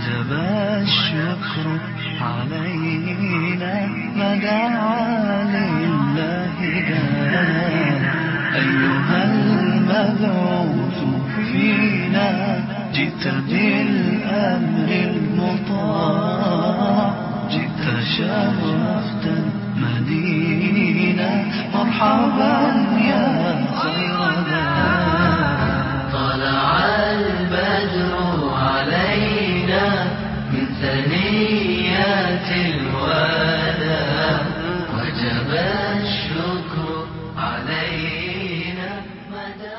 وجب الشكر علينا ما دعا لله دانا أيها المبعوث فينا جئت بالأمر المطاع جئت شرفت المدينة مرحبا يا خير دار طلع البدر علينا من ثنيات الوداع وجب الشكر علينا مدى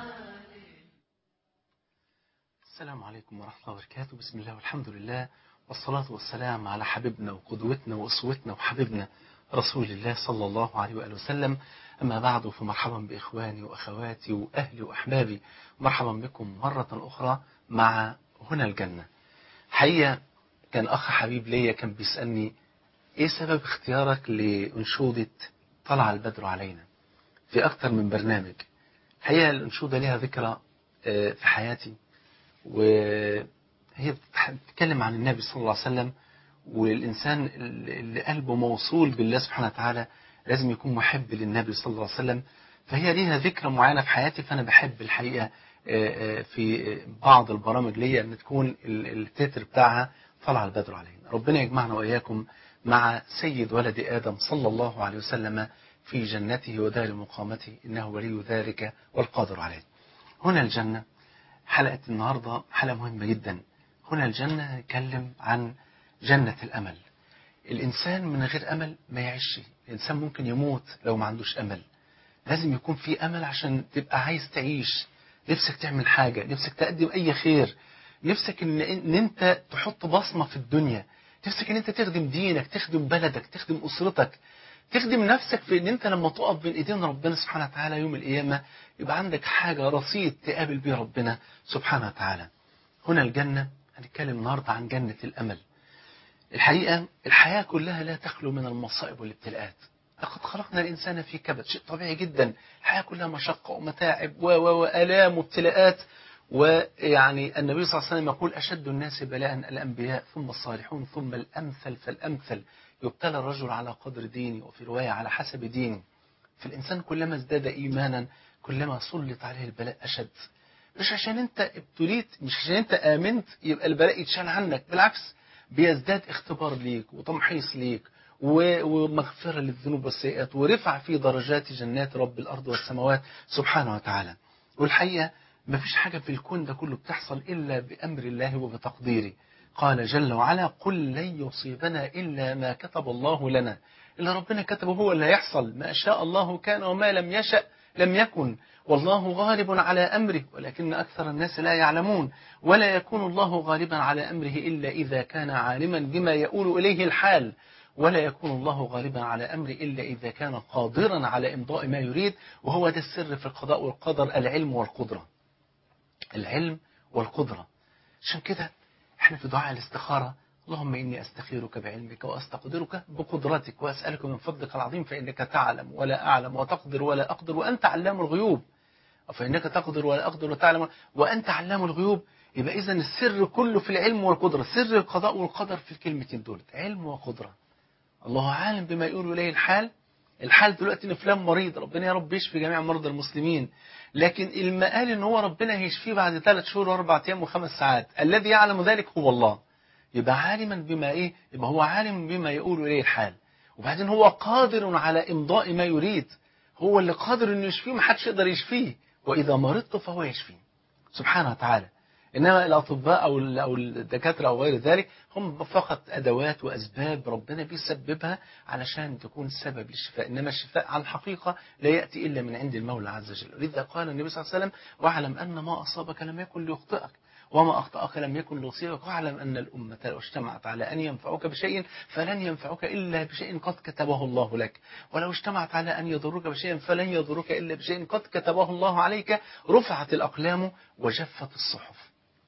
السلام عليكم ورحمة الله وبركاته بسم الله والحمد لله والصلاة والسلام على حبيبنا وقدوتنا وأسوتنا وحبيبنا رسول الله صلى الله عليه وآله وسلم أما بعد فمرحبا بإخواني وأخواتي وأهلي وأحبابي مرحبا بكم مرة أخرى مع هنا الجنة حقيقة كان أخ حبيب ليا كان بيسألني إيه سبب اختيارك لأنشودة طلع البدر علينا في أكتر من برنامج حقيقة الأنشودة لها ذكرى آه، في حياتي وهي بتتكلم عن النبي صلى الله عليه وسلم والإنسان اللي قلبه موصول بالله سبحانه وتعالى لازم يكون محب للنبي صلى الله عليه وسلم فهي ليها ذكرى معينة في حياتي فأنا بحب الحقيقة آه، آه، في بعض البرامج ليا أن تكون ال- التتر بتاعها طلع البدر علينا ربنا يجمعنا وإياكم مع سيد ولد آدم صلى الله عليه وسلم في جنته ودار مقامته إنه ولي ذلك والقادر عليه هنا الجنة حلقة النهاردة حلقة مهمة جدا هنا الجنة نتكلم عن جنة الأمل الإنسان من غير أمل ما يعيش الإنسان ممكن يموت لو ما عندوش أمل لازم يكون في أمل عشان تبقى عايز تعيش نفسك تعمل حاجة نفسك تقدم أي خير نفسك إن, إن أنت تحط بصمة في الدنيا نفسك إن أنت تخدم دينك تخدم بلدك تخدم أسرتك تخدم نفسك في ان انت لما تقف بين ايدين ربنا سبحانه وتعالى يوم القيامة يبقى عندك حاجة رصيد تقابل بيه ربنا سبحانه وتعالى هنا الجنة هنتكلم النهاردة عن جنة الأمل الحقيقة الحياة كلها لا تخلو من المصائب والابتلاءات لقد خلقنا الإنسان في كبد شيء طبيعي جدا الحياة كلها مشقة ومتاعب و و وآلام وابتلاءات ويعني النبي صلى الله عليه وسلم يقول أشد الناس بلاء الأنبياء ثم الصالحون ثم الأمثل فالأمثل يبتلى الرجل على قدر دينه وفي رواية على حسب دينه فالإنسان كلما ازداد إيمانا كلما سلط عليه البلاء أشد مش عشان أنت ابتليت مش عشان أنت آمنت يبقى البلاء يتشال عنك بالعكس بيزداد اختبار ليك وتمحيص ليك و- ومغفرة للذنوب والسيئات ورفع في درجات جنات رب الأرض والسماوات سبحانه وتعالى والحقيقة ما فيش حاجة في الكون ده كله بتحصل إلا بأمر الله وبتقديره قال جل وعلا قل لن يصيبنا إلا ما كتب الله لنا اللي ربنا كتبه هو اللي هيحصل ما شاء الله كان وما لم يشأ لم يكن والله غالب على أمره ولكن أكثر الناس لا يعلمون ولا يكون الله غالبا على أمره إلا إذا كان عالما بما يؤول إليه الحال ولا يكون الله غالبا على أمره إلا إذا كان قادرا على إمضاء ما يريد وهو ده السر في القضاء والقدر العلم والقدرة العلم والقدرة عشان كده احنا في دعاء الاستخارة اللهم إني أستخيرك بعلمك وأستقدرك بقدرتك وأسألك من فضلك العظيم فإنك تعلم ولا أعلم وتقدر ولا أقدر وأنت علام الغيوب فإنك تقدر ولا أقدر وتعلم وأنت علام الغيوب يبقى إذا السر كله في العلم والقدرة سر القضاء والقدر في الكلمتين دول علم وقدرة الله عالم بما يقول إليه الحال الحال دلوقتي ان فلان مريض ربنا يا رب يشفي جميع مرضى المسلمين لكن المقال ان هو ربنا هيشفيه بعد ثلاث شهور واربع ايام وخمس ساعات الذي يعلم ذلك هو الله يبقى عالما بما ايه يبقى هو عالم بما يقول اليه الحال وبعدين هو قادر على امضاء ما يريد هو اللي قادر انه يشفيه ما حدش يقدر يشفيه واذا مرضت فهو يشفيه سبحانه وتعالى إنما الأطباء أو ال- أو الدكاترة أو غير ذلك هم فقط أدوات وأسباب ربنا بيسببها علشان تكون سبب للشفاء إنما الشفاء عن حقيقة لا يأتي إلا من عند المولى عز وجل لذا قال النبي صلى الله عليه وسلم واعلم أن ما أصابك لم يكن ليخطئك وما أخطأك لم يكن ليصيبك واعلم أن الأمة لو اجتمعت على أن ينفعوك بشيء فلن ينفعوك إلا بشيء قد كتبه الله لك ولو اجتمعت على أن يضروك بشيء فلن يضروك إلا بشيء قد كتبه الله عليك رفعت الأقلام وجفت الصحف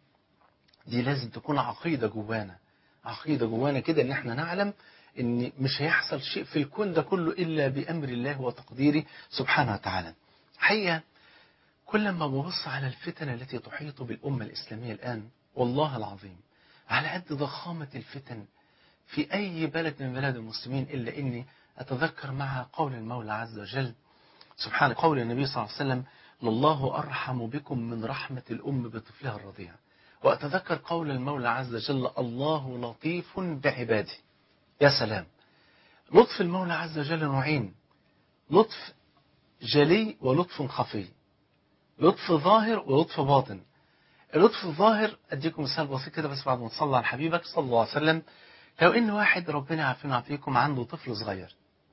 دي لازم تكون عقيدة جوانا عقيدة جوانا كده ان احنا نعلم ان مش هيحصل شيء في الكون ده كله الا بامر الله وتقديره سبحانه وتعالى حقيقة كل ما ببص على الفتن التي تحيط بالأمة الإسلامية الآن والله العظيم على قد ضخامة الفتن في أي بلد من بلاد المسلمين إلا إني أتذكر مع قول المولى عز وجل سبحان قول النبي صلى الله عليه وسلم لله أرحم بكم من رحمة الأم بطفلها الرضيع وأتذكر قول المولى عز وجل الله لطيف بعباده يا سلام لطف المولى عز وجل نوعين لطف جلي ولطف خفي لطف ظاهر ولطف باطن اللطف الظاهر أديكم مثال بسيط كده بس بعد ما تصلى على حبيبك صلى الله عليه وسلم لو إن واحد ربنا يعافينا ويعافيكم عنده طفل صغير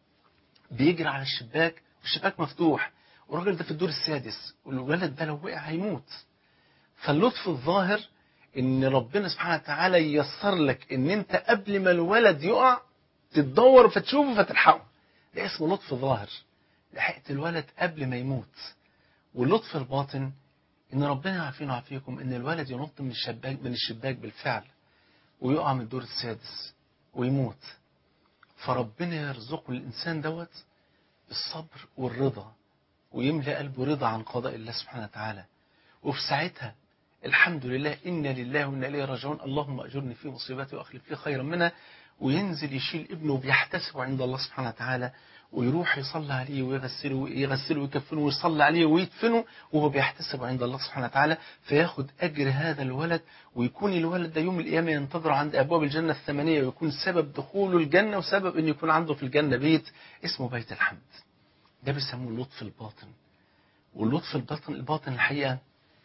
بيجري على الشباك والشباك مفتوح والراجل ده في الدور السادس والولد ده لو وقع هيموت فاللطف الظاهر ان ربنا سبحانه وتعالى ييسر لك ان انت قبل ما الولد يقع تتدور فتشوفه فتلحقه ده اسمه لطف ظاهر لحقت الولد قبل ما يموت واللطف الباطن ان ربنا يعافينا ويعافيكم ان الولد ينط من الشباك من الشباك بالفعل ويقع من الدور السادس ويموت فربنا يرزقه الانسان دوت الصبر والرضا ويملأ قلبه رضا عن قضاء الله سبحانه وتعالى وفي ساعتها الحمد لله إنا لله وإنا إليه راجعون اللهم أجرني في مصيبتي وأخلف لي خيرا منها وينزل يشيل ابنه وبيحتسبه عند الله سبحانه وتعالى ويروح يصلي عليه ويغسله ويغسله ويكفنه ويصلي عليه ويدفنه وهو بيحتسبه عند الله سبحانه وتعالى فياخد أجر هذا الولد ويكون الولد ده يوم القيامة ينتظره عند أبواب الجنة الثمانية ويكون سبب دخوله الجنة وسبب أن يكون عنده في الجنة بيت اسمه بيت الحمد ده بيسموه اللطف الباطن واللطف الباطن الباطن الحقيقة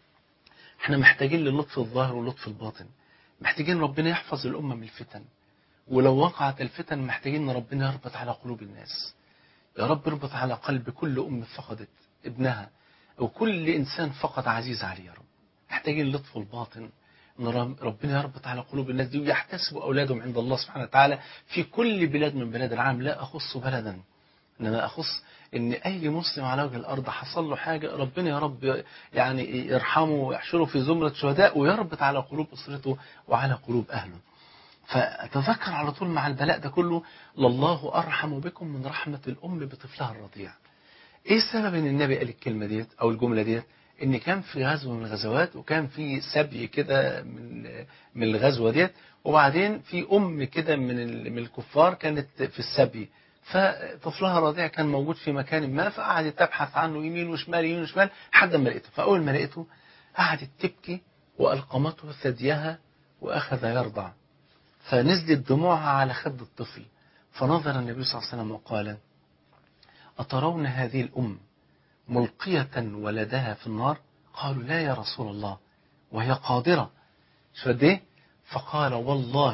احنا محتاجين للطف الظاهر واللطف الباطن محتاجين ربنا يحفظ الأمة من الفتن ولو وقعت الفتن محتاجين ان ربنا يربط على قلوب الناس يا رب اربط على قلب كل أم فقدت ابنها أو كل إنسان فقد عزيز عليه يا رب محتاجين اللطف الباطن ان ربنا يربط على قلوب الناس دي ويحتسبوا أولادهم عند الله سبحانه وتعالى في كل بلاد من بلاد العالم لا أخص بلدا إنما أخص إن أي مسلم على وجه الأرض حصل له حاجة ربنا يا رب يعني يرحمه ويحشره في زمرة شهداء ويربط على قلوب أسرته وعلى قلوب أهله فأتذكر على طول مع البلاء ده كله لله أرحم بكم من رحمة الأم بطفلها الرضيع إيه السبب إن النبي قال الكلمة ديت أو الجملة ديت إن كان في غزوة من الغزوات وكان في سبي كده من من الغزوة ديت وبعدين في أم كده من من الكفار كانت في السبي فطفلها الرضيع كان موجود في مكان ما فقعدت تبحث عنه يمين وشمال يمين وشمال لحد ما لقيته فأول ما لقيته قعدت تبكي وألقمته ثديها وأخذ يرضع فنزلت دموعها على خد الطفل فنظر النبي صلى الله عليه وسلم وقال أترون هذه الأم ملقية ولدها في النار قالوا لا يا رسول الله وهي قادرة شو ايه فقال والله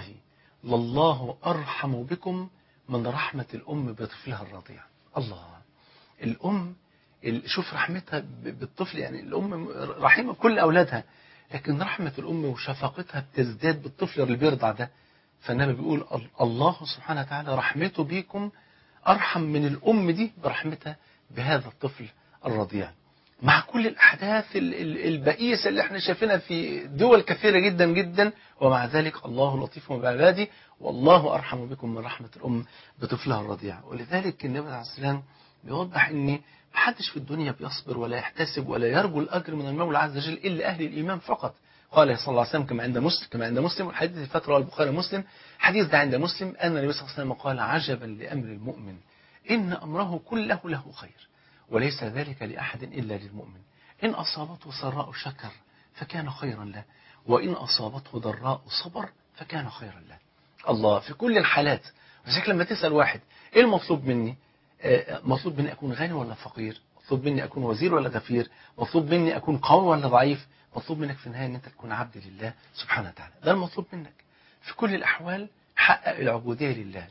لله أرحم بكم من رحمة الأم بطفلها الرضيع الله الأم شوف رحمتها بالطفل يعني الأم رحيمة بكل أولادها لكن رحمة الأم وشفقتها بتزداد بالطفل اللي بيرضع ده فالنبي بيقول الله سبحانه وتعالى رحمته بيكم أرحم من الأم دي برحمتها بهذا الطفل الرضيع مع كل الأحداث البئيسة اللي احنا شايفينها في دول كثيرة جدا جدا ومع ذلك الله لطيف بعباده والله أرحم بكم من رحمة الأم بطفلها الرضيع ولذلك النبي عليه السلام بيوضح ان محدش في الدنيا بيصبر ولا يحتسب ولا يرجو الأجر من المولى عز وجل إلا أهل الإيمان فقط قال صلى الله عليه وسلم كما عند مسلم كما عند مسلم الحديث الفترة البخاري مسلم حديث ده عند مسلم أن النبي صلى الله عليه وسلم قال عجبا لأمر المؤمن إن أمره كله له خير وليس ذلك لأحد إلا للمؤمن إن أصابته سراء شكر فكان خيرا له وإن أصابته ضراء صبر فكان خيرا له الله في كل الحالات وذلك لما تسأل واحد إيه المطلوب مني آه مطلوب مني أكون غني ولا فقير مطلوب مني أكون وزير ولا غفير مطلوب مني أكون قوي ولا ضعيف مطلوب منك في النهاية أن أنت تكون عبد لله سبحانه وتعالى ده المطلوب منك في كل الأحوال حقق العبودية لله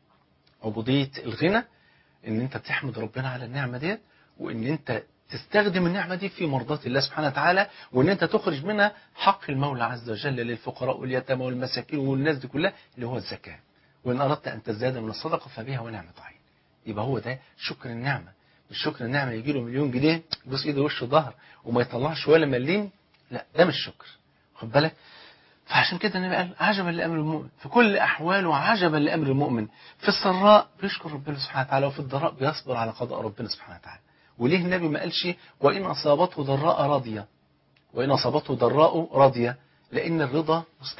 عبودية الغنى ان انت تحمد ربنا على النعمة ديت وان انت تستخدم النعمة دي في مرضاة الله سبحانه وتعالى وان انت تخرج منها حق المولى عز وجل للفقراء واليتامى والمساكين والناس دي كلها اللي هو الزكاة وان اردت ان تزداد من الصدقة فبها ونعمة عين يبقى هو ده شكر النعمة مش شكر النعمة يجي له مليون جنيه يبص ايده وشه ظهر وما يطلعش ولا مليم لا ده مش شكر خد بالك فعشان كده النبي قال عجبا لأمر المؤمن في كل أحواله عجبا لأمر المؤمن في السراء بيشكر ربنا سبحانه وتعالى وفي الضراء بيصبر على قضاء ربنا سبحانه وتعالى وليه النبي ما قالش وإن أصابته ضراء راضية وإن أصابته ضراء راضية لأن الرضا مستحب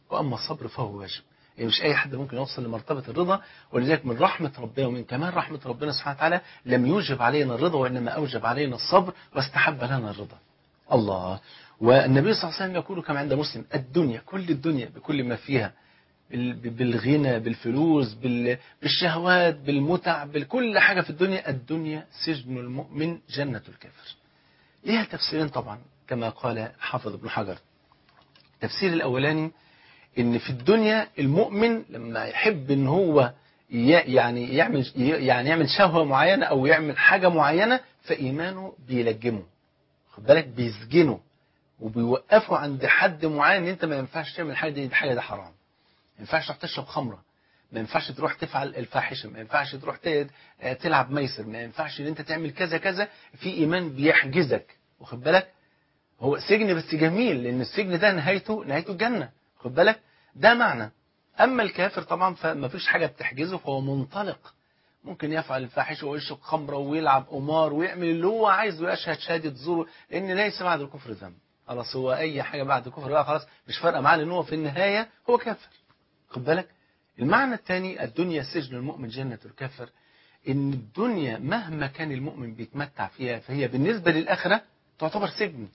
وأما الصبر فهو واجب يعني مش أي حد ممكن يوصل لمرتبة الرضا ولذلك من رحمة ربنا ومن كمال رحمة ربنا سبحانه وتعالى لم يوجب علينا الرضا وإنما أوجب علينا الصبر واستحب لنا الرضا الله والنبي صلى الله عليه وسلم يقول كما عند مسلم الدنيا كل الدنيا بكل ما فيها بال- بالغنى بالفلوس بال- بالشهوات بالمتع بكل حاجة في الدنيا الدنيا سجن المؤمن جنة الكافر ليها تفسيرين طبعا كما قال حافظ ابن حجر التفسير الأولاني ان في الدنيا المؤمن لما يحب ان هو ي- يعني يعمل يعني يعمل شهوة معينة او يعمل حاجة معينة فإيمانه بيلجمه خد بالك بيسجنه وبيوقفه عند حد معين ان انت ما ينفعش تعمل حاجة دي الحاجة ده حرام ما ينفعش تروح تشرب خمرة ما ينفعش تروح تفعل الفاحشة ما ينفعش تروح ت- تلعب ميسر ما ينفعش ان انت تعمل كذا كذا في ايمان بيحجزك واخد بالك هو سجن بس جميل لان السجن ده نهايته نهايته الجنة خد بالك ده معنى اما الكافر طبعا فما فيش حاجة بتحجزه فهو منطلق ممكن يفعل الفاحشة ويشرب خمرة ويلعب قمار ويعمل اللي هو عايزه ويشهد شهادة زور لان ليس بعد الكفر ذنب خلاص هو اي حاجة بعد الكفر بقى خلاص مش فارقة معاه لان هو في النهاية هو كافر خد بالك المعنى الثاني الدنيا سجن المؤمن جنة الكافر ان الدنيا مهما كان المؤمن بيتمتع فيها فهي بالنسبة للآخرة تعتبر سجن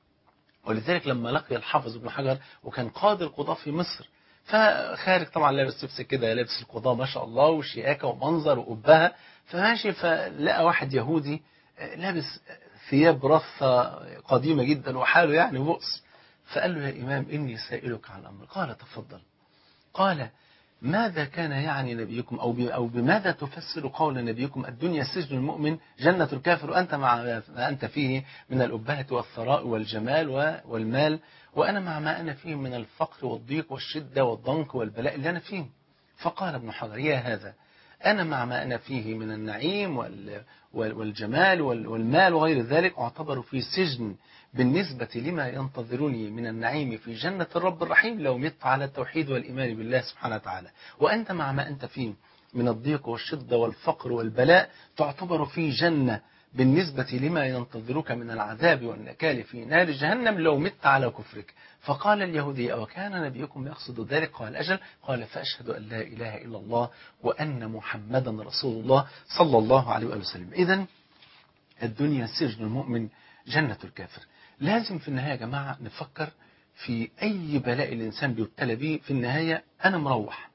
ولذلك لما لقي الحافظ ابن حجر وكان قاضي القضاة في مصر فخارج طبعا لابس لبس كده لابس القضاة ما شاء الله وشياكة ومنظر وقبها فماشي فلقى واحد يهودي آه، لابس ثياب رثة قديمة جدا وحاله يعني بؤس فقال له يا إمام إني سائلك عن أمر قال تفضل قال ماذا كان يعني نبيكم أو, ب- أو بماذا تفسر قول نبيكم الدنيا سجن المؤمن جنة الكافر وأنت مع ما أنت فيه من الأبهة والثراء والجمال و- والمال وأنا مع ما أنا فيه من الفقر والضيق والشدة والضنك والبلاء اللي أنا فيه فقال ابن حجر يا هذا أنا مع ما أنا فيه من النعيم وال- وال- والجمال وال- والمال وغير ذلك أعتبر في سجن بالنسبة لما ينتظرني من النعيم في جنة الرب الرحيم لو مت على التوحيد والإيمان بالله سبحانه وتعالى وأنت مع ما أنت فيه من الضيق والشدة والفقر والبلاء تعتبر في جنة بالنسبة لما ينتظرك من العذاب والنكال في نار جهنم لو مت على كفرك فقال اليهودي أو كان نبيكم يقصد ذلك قال أجل قال فأشهد أن لا إله إلا الله وأن محمدا رسول الله صلى الله عليه وآله وسلم إذا الدنيا سجن المؤمن جنة الكافر لازم في النهاية يا جماعة نفكر في أي بلاء الإنسان بيبتلى به في النهاية أنا مروح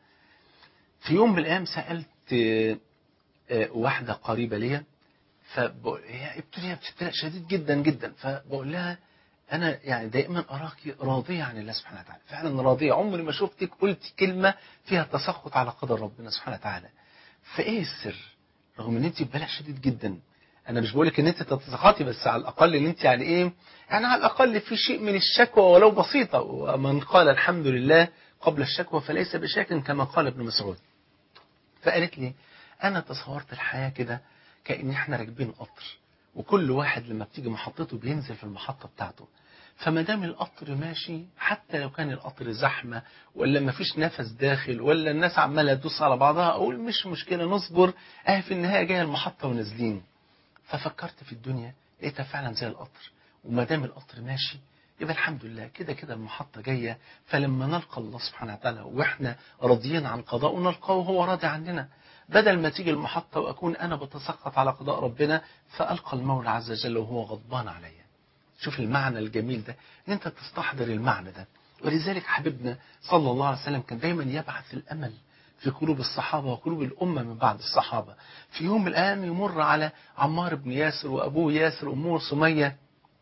في يوم من الأيام سألت آه، آه، واحدة قريبة ليا فبقول هي ابتليت ابتلاء شديد جدا جدا فبقول لها أنا يعني دائما أراك راضية عن الله سبحانه وتعالى فعلا راضية عمري ما شفتك قلت كلمة فيها تسخط على قدر ربنا سبحانه وتعالى فإيه السر رغم ان انت بلاء شديد جدا انا مش بقولك ان انت تتسخطي بس على الاقل ان انت يعني ايه يعني على الاقل في شيء من الشكوى ولو بسيطة ومن قال الحمد لله قبل الشكوى فليس بشاك كما قال ابن مسعود فقالت لي انا تصورت الحياة كده كأن احنا راكبين قطر وكل واحد لما بتيجي محطته بينزل في المحطة بتاعته فما دام القطر ماشي حتى لو كان القطر زحمة ولا ما فيش نفس داخل ولا الناس عمالة تدوس على بعضها أقول مش مشكلة نصبر اه في النهاية جاية المحطة ونازلين ففكرت في الدنيا لقيتها فعلا زي القطر وما دام القطر ماشي يبقى الحمد لله كده كده المحطة جاية فلما نلقى الله سبحانه وتعالى واحنا راضيين عن قضاءه نلقاه وهو راضي عننا بدل ما تيجي المحطة وأكون أنا بتسخط على قضاء ربنا فألقى المولى عز وجل وهو غضبان عليا شوف المعنى الجميل ده ان انت تستحضر المعنى ده ولذلك حبيبنا صلى الله عليه وسلم كان دايما يبعث الامل في قلوب الصحابة وقلوب الأمة من بعد الصحابة في يوم من الأيام يمر على عمار بن ياسر وأبوه ياسر وأمه سمية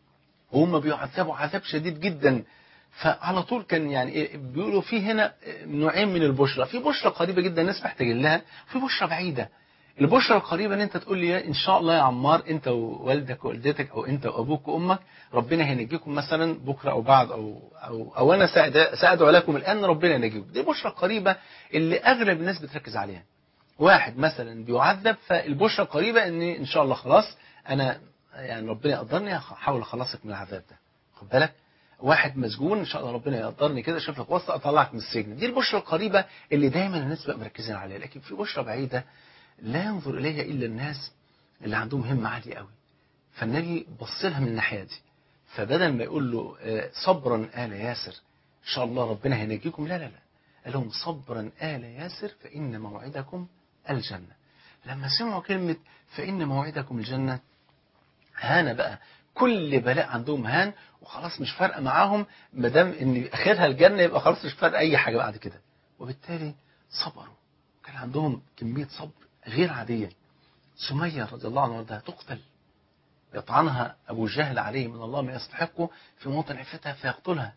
وهم بيعذبوا عذاب شديد جدا فعلى طول كان يعني إيه بيقولوا في هنا نوعين من البشرى في بشرى قريبة جدا الناس محتاجين لها في بشرى بعيدة البشرى القريبة ان انت تقول لي ان شاء الله يا عمار انت ووالدك ووالدتك او انت وابوك وامك ربنا هينجيكم مثلا بكرة او بعد او او, أو انا سأد- سأدعو لكم الان ربنا ينجيكم دي بشرى قريبة اللي اغلب الناس بتركز عليها واحد مثلا بيعذب فالبشرى القريبة ان ان شاء الله خلاص انا يعني ربنا يقدرني هحاول اخلصك من العذاب ده خد بالك واحد مسجون ان شاء الله ربنا يقدرني كده اشوف لك واسطه اطلعك من السجن دي البشرى القريبه اللي دايما الناس بقى مركزين عليها لكن في بشرى بعيده لا ينظر اليها الا الناس اللي عندهم همه عاليه قوي فالنبي بص لها من الناحيه دي فبدل ما يقول له آه، صبرا آل ياسر شاء الله ربنا هينجيكم لا لا لا قال لهم صبرا آل ياسر فإن موعدكم الجنة لما سمعوا كلمة فإن موعدكم الجنة هان بقى كل بلاء عندهم هان وخلاص مش فارقه معاهم ما دام ان اخرها الجنه يبقى خلاص مش فارقه اي حاجه بعد كده وبالتالي صبروا كان عندهم كميه صبر غير عاديه سميه رضي الله عنها وارضاها تقتل يطعنها ابو جهل عليه من الله ما يستحقه في موطن عفتها فيقتلها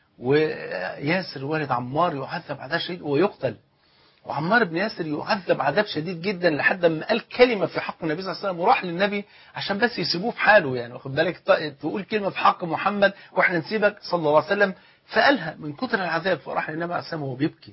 وياسر والد عمار يعذب عذاب شديد ويقتل وعمار بن ياسر يعذب عذاب شديد جدا لحد ما قال كلمة في حق النبي صلى الله عليه وسلم وراح للنبي عشان بس يسيبوه في حاله يعني واخد بالك ط- تقول كلمة في حق محمد واحنا نسيبك صلى الله عليه وسلم فقالها من كتر العذاب فراح للنبي عليه السلام وهو بيبكي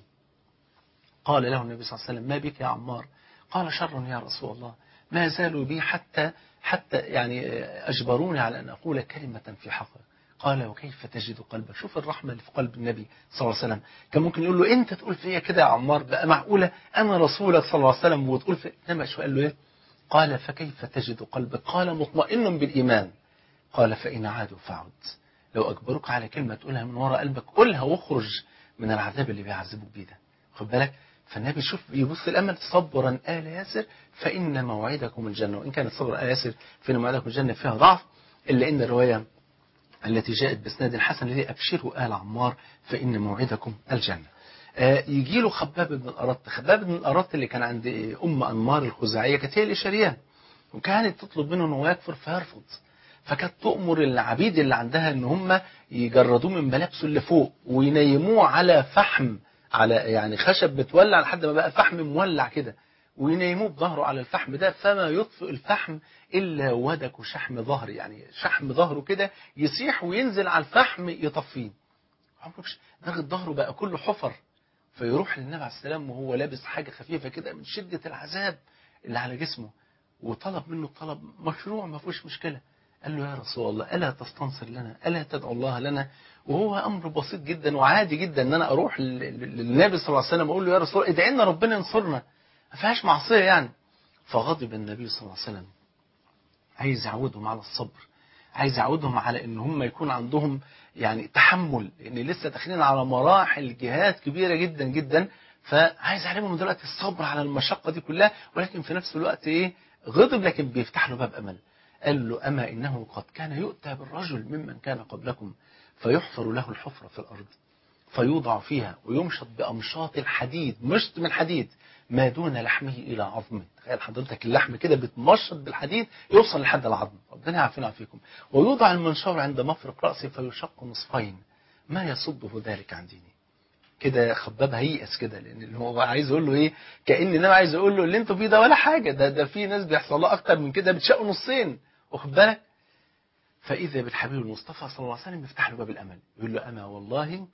قال له النبي صلى الله عليه وسلم ما بك يا عمار قال شر يا رسول الله ما زالوا بي حتى حتى يعني أجبروني على أن أقول كلمة في حقك قال وكيف تجد قلبك شوف الرحمة اللي في قلب النبي صلى الله عليه وسلم كان ممكن يقول له أنت تقول فيا كده يا عمار بقى معقولة أنا رسولك صلى الله عليه وسلم وتقول في إنما شو قال له إيه قال فكيف تجد قلبك قال مطمئن بالإيمان قال فإن عادوا فعد لو أجبروك على كلمة تقولها من وراء قلبك قولها واخرج من العذاب اللي بيعذبوك بيه ده خد بالك فالنبي شوف يبص الأمل صبرا آل ياسر فإن موعدكم الجنة وإن كانت صبر آل ياسر فإن موعدكم الجنة فيها ضعف إلا إن الرواية التي جاءت باسناد حسن الذي أبشروا آل عمار فإن موعدكم الجنة آه، يجي له خباب بن الأرط خباب بن الأرط اللي كان عند أم أنمار الخزاعية كانت هي اللي شارياه وكانت تطلب منه أنه يكفر فيرفض فكانت تؤمر العبيد اللي عندها ان هم يجردوه من ملابسه اللي فوق وينيموه على فحم على يعني خشب متولع لحد ما بقى فحم مولع كده وينيموه بظهره على الفحم ده فما يطفئ الفحم الا ودك شحم ظهر يعني شحم ظهره كده يسيح وينزل على الفحم يطفيه عمره مش درجة ظهره بقى كله حفر فيروح للنبي عليه السلام وهو لابس حاجة خفيفة كده من شدة العذاب اللي على جسمه وطلب منه طلب مشروع ما فيهوش مشكلة قال له يا رسول الله ألا تستنصر لنا ألا تدعو الله لنا وهو أمر بسيط جدا وعادي جدا أن أنا أروح لل- لل- للنبي صلى الله عليه وسلم أقول له يا رسول الله ادعي لنا ربنا ينصرنا ما فيهاش معصية يعني فغضب النبي صلى الله عليه وسلم عايز يعودهم على الصبر عايز يعودهم على ان هم يكون عندهم يعني تحمل لان لسه داخلين على مراحل جهاد كبيره جدا جدا فعايز يعلمهم دلوقتي الصبر على المشقه دي كلها ولكن في نفس الوقت ايه غضب لكن بيفتح له باب امل قال له اما انه قد كان يؤتى بالرجل ممن كان قبلكم فيحفر له الحفره في الارض فيوضع فيها ويمشط بأمشاط الحديد مشط من الحديد ما دون لحمه إلى عظمه تخيل حضرتك اللحم كده بتمشط بالحديد يوصل لحد العظم ربنا يعافينا ويعافيكم ويوضع المنشار عند مفرق رأسه فيشق نصفين ما يصده ذلك عن ديني كده خباب هيئس كده لان اللي هو عايز يقول له ايه كان انا عايز اقول له اللي انتوا فيه ده ولا حاجه ده ده في ناس بيحصل لها اكتر من كده بتشقوا نصين واخد بالك فإذا بالحبيب المصطفى صلى الله عليه وسلم يفتح له باب الأمل يقول له أما والله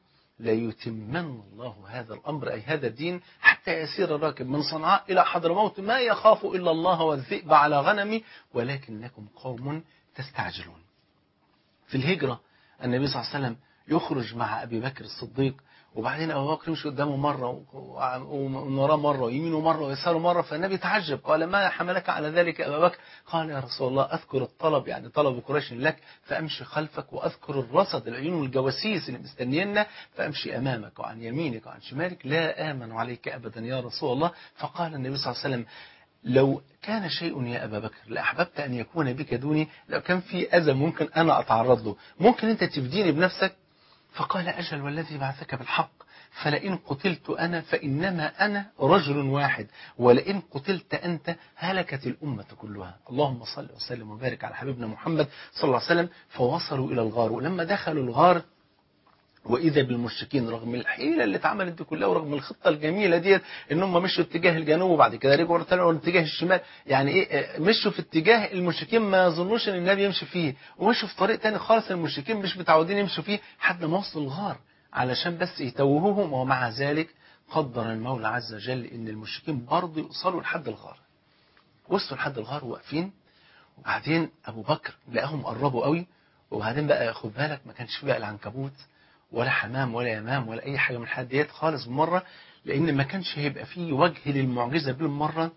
ليتمن الله هذا الأمر أي هذا الدين حتى يسير الراكب من صنعاء إلى حضرموت ما يخاف إلا الله والذئب على غنمي ولكنكم قوم تستعجلون في الهجرة النبي صلى الله عليه وسلم يخرج مع أبي بكر الصديق وبعدين أبو بكر يمشي قدامه مرة ومن وراه مرة ويمينه مرة ويساره مرة فالنبي تعجب قال ما حملك على ذلك أبا بكر قال يا رسول الله أذكر الطلب يعني طلب قريش لك فأمشي خلفك وأذكر الرصد العيون والجواسيس اللي مستنينا فأمشي أمامك وعن يمينك وعن شمالك لا آمن عليك أبدا يا رسول الله فقال النبي صلى الله عليه وسلم لو كان شيء يا أبا بكر لأحببت أن يكون بك دوني لو كان في أذى ممكن أنا أتعرض له ممكن أنت تفديني بنفسك فقال أجل والذي بعثك بالحق فلئن قتلت أنا فإنما أنا رجل واحد ولئن قتلت أنت هلكت الأمة كلها اللهم صل وسلم وبارك على حبيبنا محمد صلى الله عليه وسلم فوصلوا إلى الغار ولما دخلوا الغار واذا بالمشركين رغم الحيله اللي اتعملت دي كلها ورغم الخطه الجميله ديت ان هم مشوا اتجاه الجنوب وبعد كده رجعوا طلعوا اتجاه الشمال يعني ايه مشوا في اتجاه المشركين ما يظنوش ان النبي يمشي فيه ومشوا في طريق تاني خالص المشركين مش متعودين يمشوا فيه لحد ما وصلوا الغار علشان بس يتوهوهم ومع ذلك قدر المولى عز وجل ان المشركين برضه يوصلوا لحد الغار وصلوا لحد الغار واقفين وبعدين ابو بكر لقاهم قربوا قوي وبعدين بقى خد بالك ما كانش في بقى العنكبوت ولا حمام ولا يمام ولا اي حاجه من الحاجات ديت خالص بالمره لان ما كانش هيبقى فيه وجه للمعجزه بالمره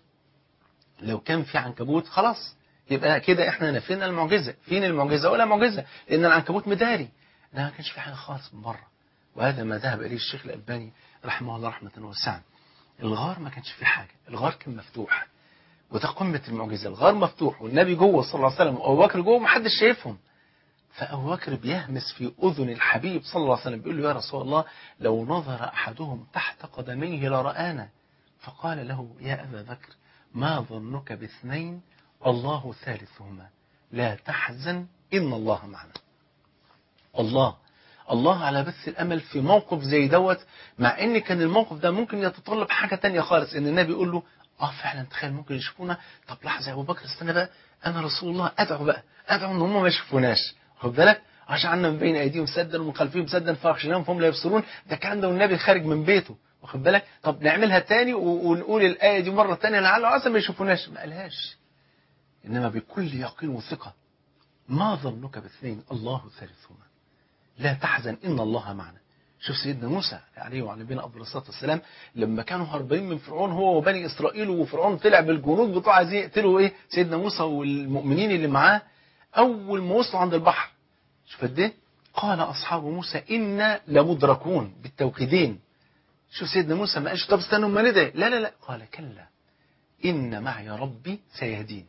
لو كان في عنكبوت خلاص يبقى كده احنا نفينا المعجزه فين المعجزه ولا معجزه لان العنكبوت مداري ده ما كانش في حاجه خالص بالمره وهذا ما ذهب إليه الشيخ الألباني رحمه الله رحمة واسعة الغار ما كانش فيه حاجة الغار كان مفتوح وده قمة المعجزة الغار مفتوح والنبي جوه صلى الله عليه وسلم وأبو بكر جوه محدش شايفهم فأبو بكر بيهمس في أذن الحبيب صلى الله عليه وسلم بيقول له يا رسول الله لو نظر أحدهم تحت قدميه لرآنا فقال له يا أبا بكر ما ظنك باثنين الله ثالثهما لا تحزن إن الله معنا الله الله على بث الأمل في موقف زي دوت مع إن كان الموقف ده ممكن يتطلب حاجة تانية خالص إن النبي يقول له اه فعلا تخيل ممكن يشوفونا طب لحظة يا أبو بكر استنى بقى أنا رسول الله أدعو بقى أدعو إن هم ما يشوفوناش خد بالك وجعلنا من بين أيديهم سدا ومن خلفهم سدا فأغشيناهم فهم لا يبصرون ده الكلام ده والنبي خارج من بيته واخد بالك طب نعملها تاني و- ونقول الآية دي مرة تانية لعل عسى ما يشوفوناش ما قالهاش إنما بكل يقين وثقة ما ظنك باثنين الله ثالثهما لا تحزن إن الله معنا شوف سيدنا موسى عليه وعلى نبينا أفضل الصلاة والسلام لما كانوا هربانين من فرعون هو وبني إسرائيل وفرعون طلع بالجنود بتوعه عايزين يقتلوا إيه سيدنا موسى والمؤمنين اللي معاه أول ما وصلوا عند البحر شوف قد إيه قال أصحاب موسى إنا لمدركون بالتوكيدين شوف سيدنا موسى ما قالش طب استنوا ما ندعي لا لا لا قال كلا إن معي ربي سيهدين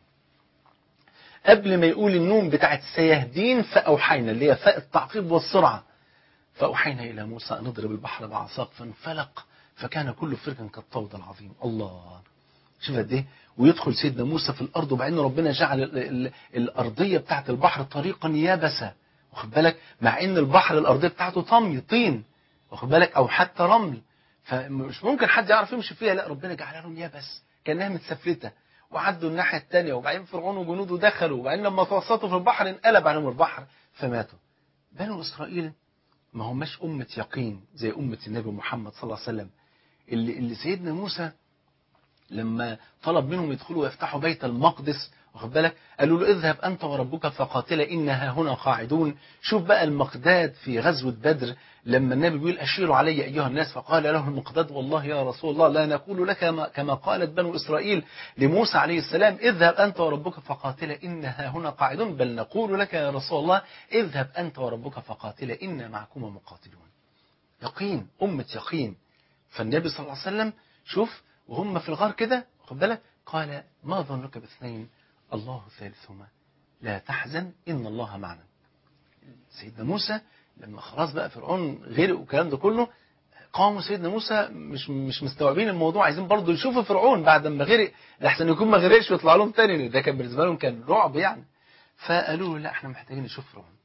قبل ما يقول النون بتاعت سيهدين فأوحينا اللي هي فاء التعقيب والسرعة فأوحينا إلى موسى أن نضرب البحر بعصاك فانفلق فكان كل فرق كالطود العظيم الله شوف قد ايه ويدخل سيدنا موسى في الأرض وبعدين ربنا جعل ال ال الأرضية بتاعت البحر طريقا يابسة واخد بالك مع إن البحر الأرضية بتاعته طمي طين واخد بالك أو حتى رمل فمش ممكن حد يعرف يمشي فيها لا ربنا جعلها لهم يابس كأنها متسفلتة وعدوا الناحية التانية وبعدين فرعون وجنوده دخلوا وبعدين لما توسطوا في البحر انقلب عليهم البحر فماتوا بنو إسرائيل ما هماش أمة يقين زي أمة النبي محمد صلى الله عليه وسلم اللي, اللي سيدنا موسى لما طلب منهم يدخلوا ويفتحوا بيت المقدس واخد بالك قالوا له اذهب أنت وربك فقاتلا إنها هنا قاعدون شوف بقى المقداد في غزوة بدر لما النبي بيقول أشيروا علي أيها الناس فقال له المقداد والله يا رسول الله لا نقول لك ما- كما قالت بنو إسرائيل لموسى عليه السلام اذهب أنت وربك فقاتلا إنها هنا قاعدون بل نقول لك يا رسول الله اذهب أنت وربك فقاتلا إنا معكما مقاتلون يقين أمة يقين فالنبي صلى الله عليه وسلم شوف وهم في الغار كده واخد بالك قال ما ظنك باثنين الله ثالثهما لا تحزن إن الله معنا سيدنا موسى لما خلاص بقى فرعون غرق والكلام ده كله قاموا سيدنا موسى مش مش مستوعبين الموضوع عايزين برضه يشوفوا فرعون بعد ما غرق لحسن يكون ما غرقش ويطلع لهم تاني ده كان بالنسبه لهم كان رعب يعني فقالوا له لا احنا محتاجين نشوف فرعون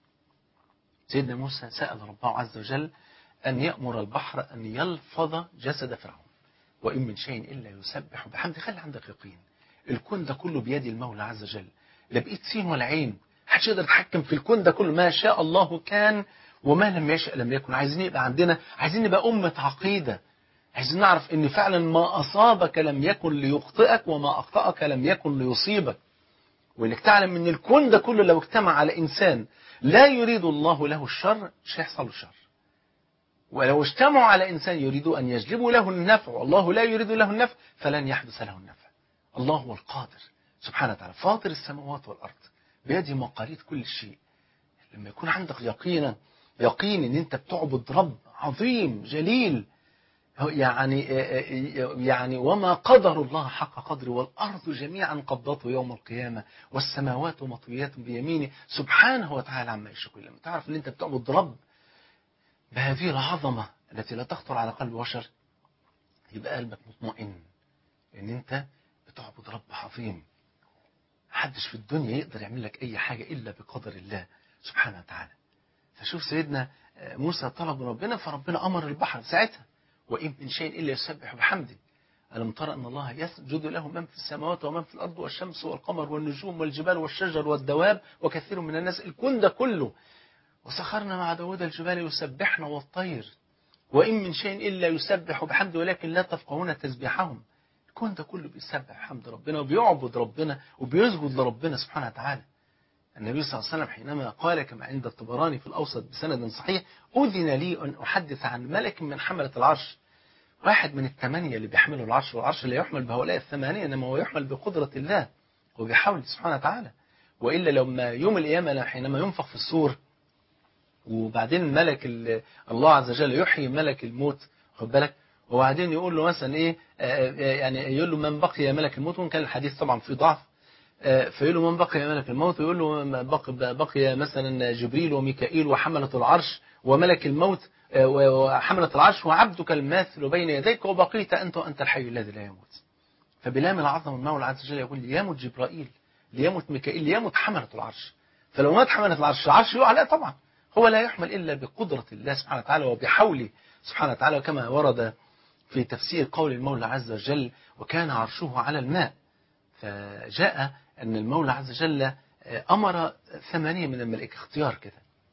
سيدنا موسى سأل ربه عز وجل أن يأمر البحر أن يلفظ جسد فرعون وإن من شيء إلا يسبح بحمد خلي عندك يقين الكون ده كله بيد المولى عز وجل لا بإيد سين ولا عين محدش يقدر يتحكم في الكون ده كله ما شاء الله كان وما لم يشأ لم يكن عايزين يبقى عندنا عايزين نبقى أمة عقيدة عايزين نعرف ان فعلا ما أصابك لم يكن ليخطئك وما أخطأك لم يكن ليصيبك وانك تعلم ان الكون ده كله لو اجتمع على انسان لا يريد الله له الشر مش هيحصل له شر ولو اجتمعوا على انسان يريد ان يجلبوا له النفع والله لا يريد له النفع فلن يحدث له النفع الله هو القادر سبحانه وتعالى فاطر السماوات والارض بيده مقاليد كل شيء لما يكون عندك يقينا يقين ان انت بتعبد رب عظيم جليل يعني يعني وما قدر الله حق قدره والأرض جميعا قبضته يوم القيامة والسماوات مطويات بيمينه سبحانه وتعالى عما يشركون لما تعرف ان انت بتعبد رب بهذه العظمة التي لا تخطر على قلب بشر يبقى قلبك مطمئن ان انت بتعبد رب عظيم محدش في الدنيا يقدر يعمل لك اي حاجة الا بقدر الله سبحانه وتعالى فشوف سيدنا موسى طلب من ربنا فربنا امر البحر ساعتها وإن من شيء إلا يسبح بحمده ألم ترى أن الله يسجد له من في السماوات ومن في الأرض والشمس والقمر والنجوم والجبال والشجر والدواب وكثير من الناس الكون ده كله وسخرنا مع داود الجبال يسبحن والطير وإن من شيء إلا يسبح بحمده ولكن لا تفقهون تسبيحهم الكون ده كله بيسبح حمد ربنا وبيعبد ربنا وبيسجد لربنا سبحانه وتعالى النبي صلى الله عليه وسلم حينما قال كما عند الطبراني في الأوسط بسند صحيح أذن لي أن أحدث عن ملك من حملة العرش واحد من الثمانية اللي بيحملوا العرش والعرش لا يحمل بهؤلاء الثمانية إنما هو يحمل بقدرة الله وبحول سبحانه وتعالى وإلا لما يوم القيامة حينما ينفخ في الصور وبعدين ملك ال- الله عز وجل يحيي ملك الموت خد بالك وبعدين يقول له مثلا ايه آه، آه، يعني يقول له من بقي يا ملك الموت وان كان الحديث طبعا فيه ضعف آه، فيقول له من بقي يا ملك الموت ويقول له من بقي, بقي مثلا جبريل وميكائيل وحملة العرش وملك الموت آه، وحملة العرش وعبدك الماثل بين يديك وبقيت أنت وأنت الحي الذي لا يموت فبلام العظم المولى عز وجل يقول ليمت جبرائيل ليمت ميكائيل ليمت حملة العرش فلو مات حملة العرش العرش يقع لا طبعا هو لا يحمل إلا بقدرة الله سبحانه وتعالى وبحوله سبحانه وتعالى وكما ورد في تفسير قول المولى عز وجل وكان عرشه على الماء فجاء أن المولى عز وجل أمر ثمانية من الملائكة اختيار كده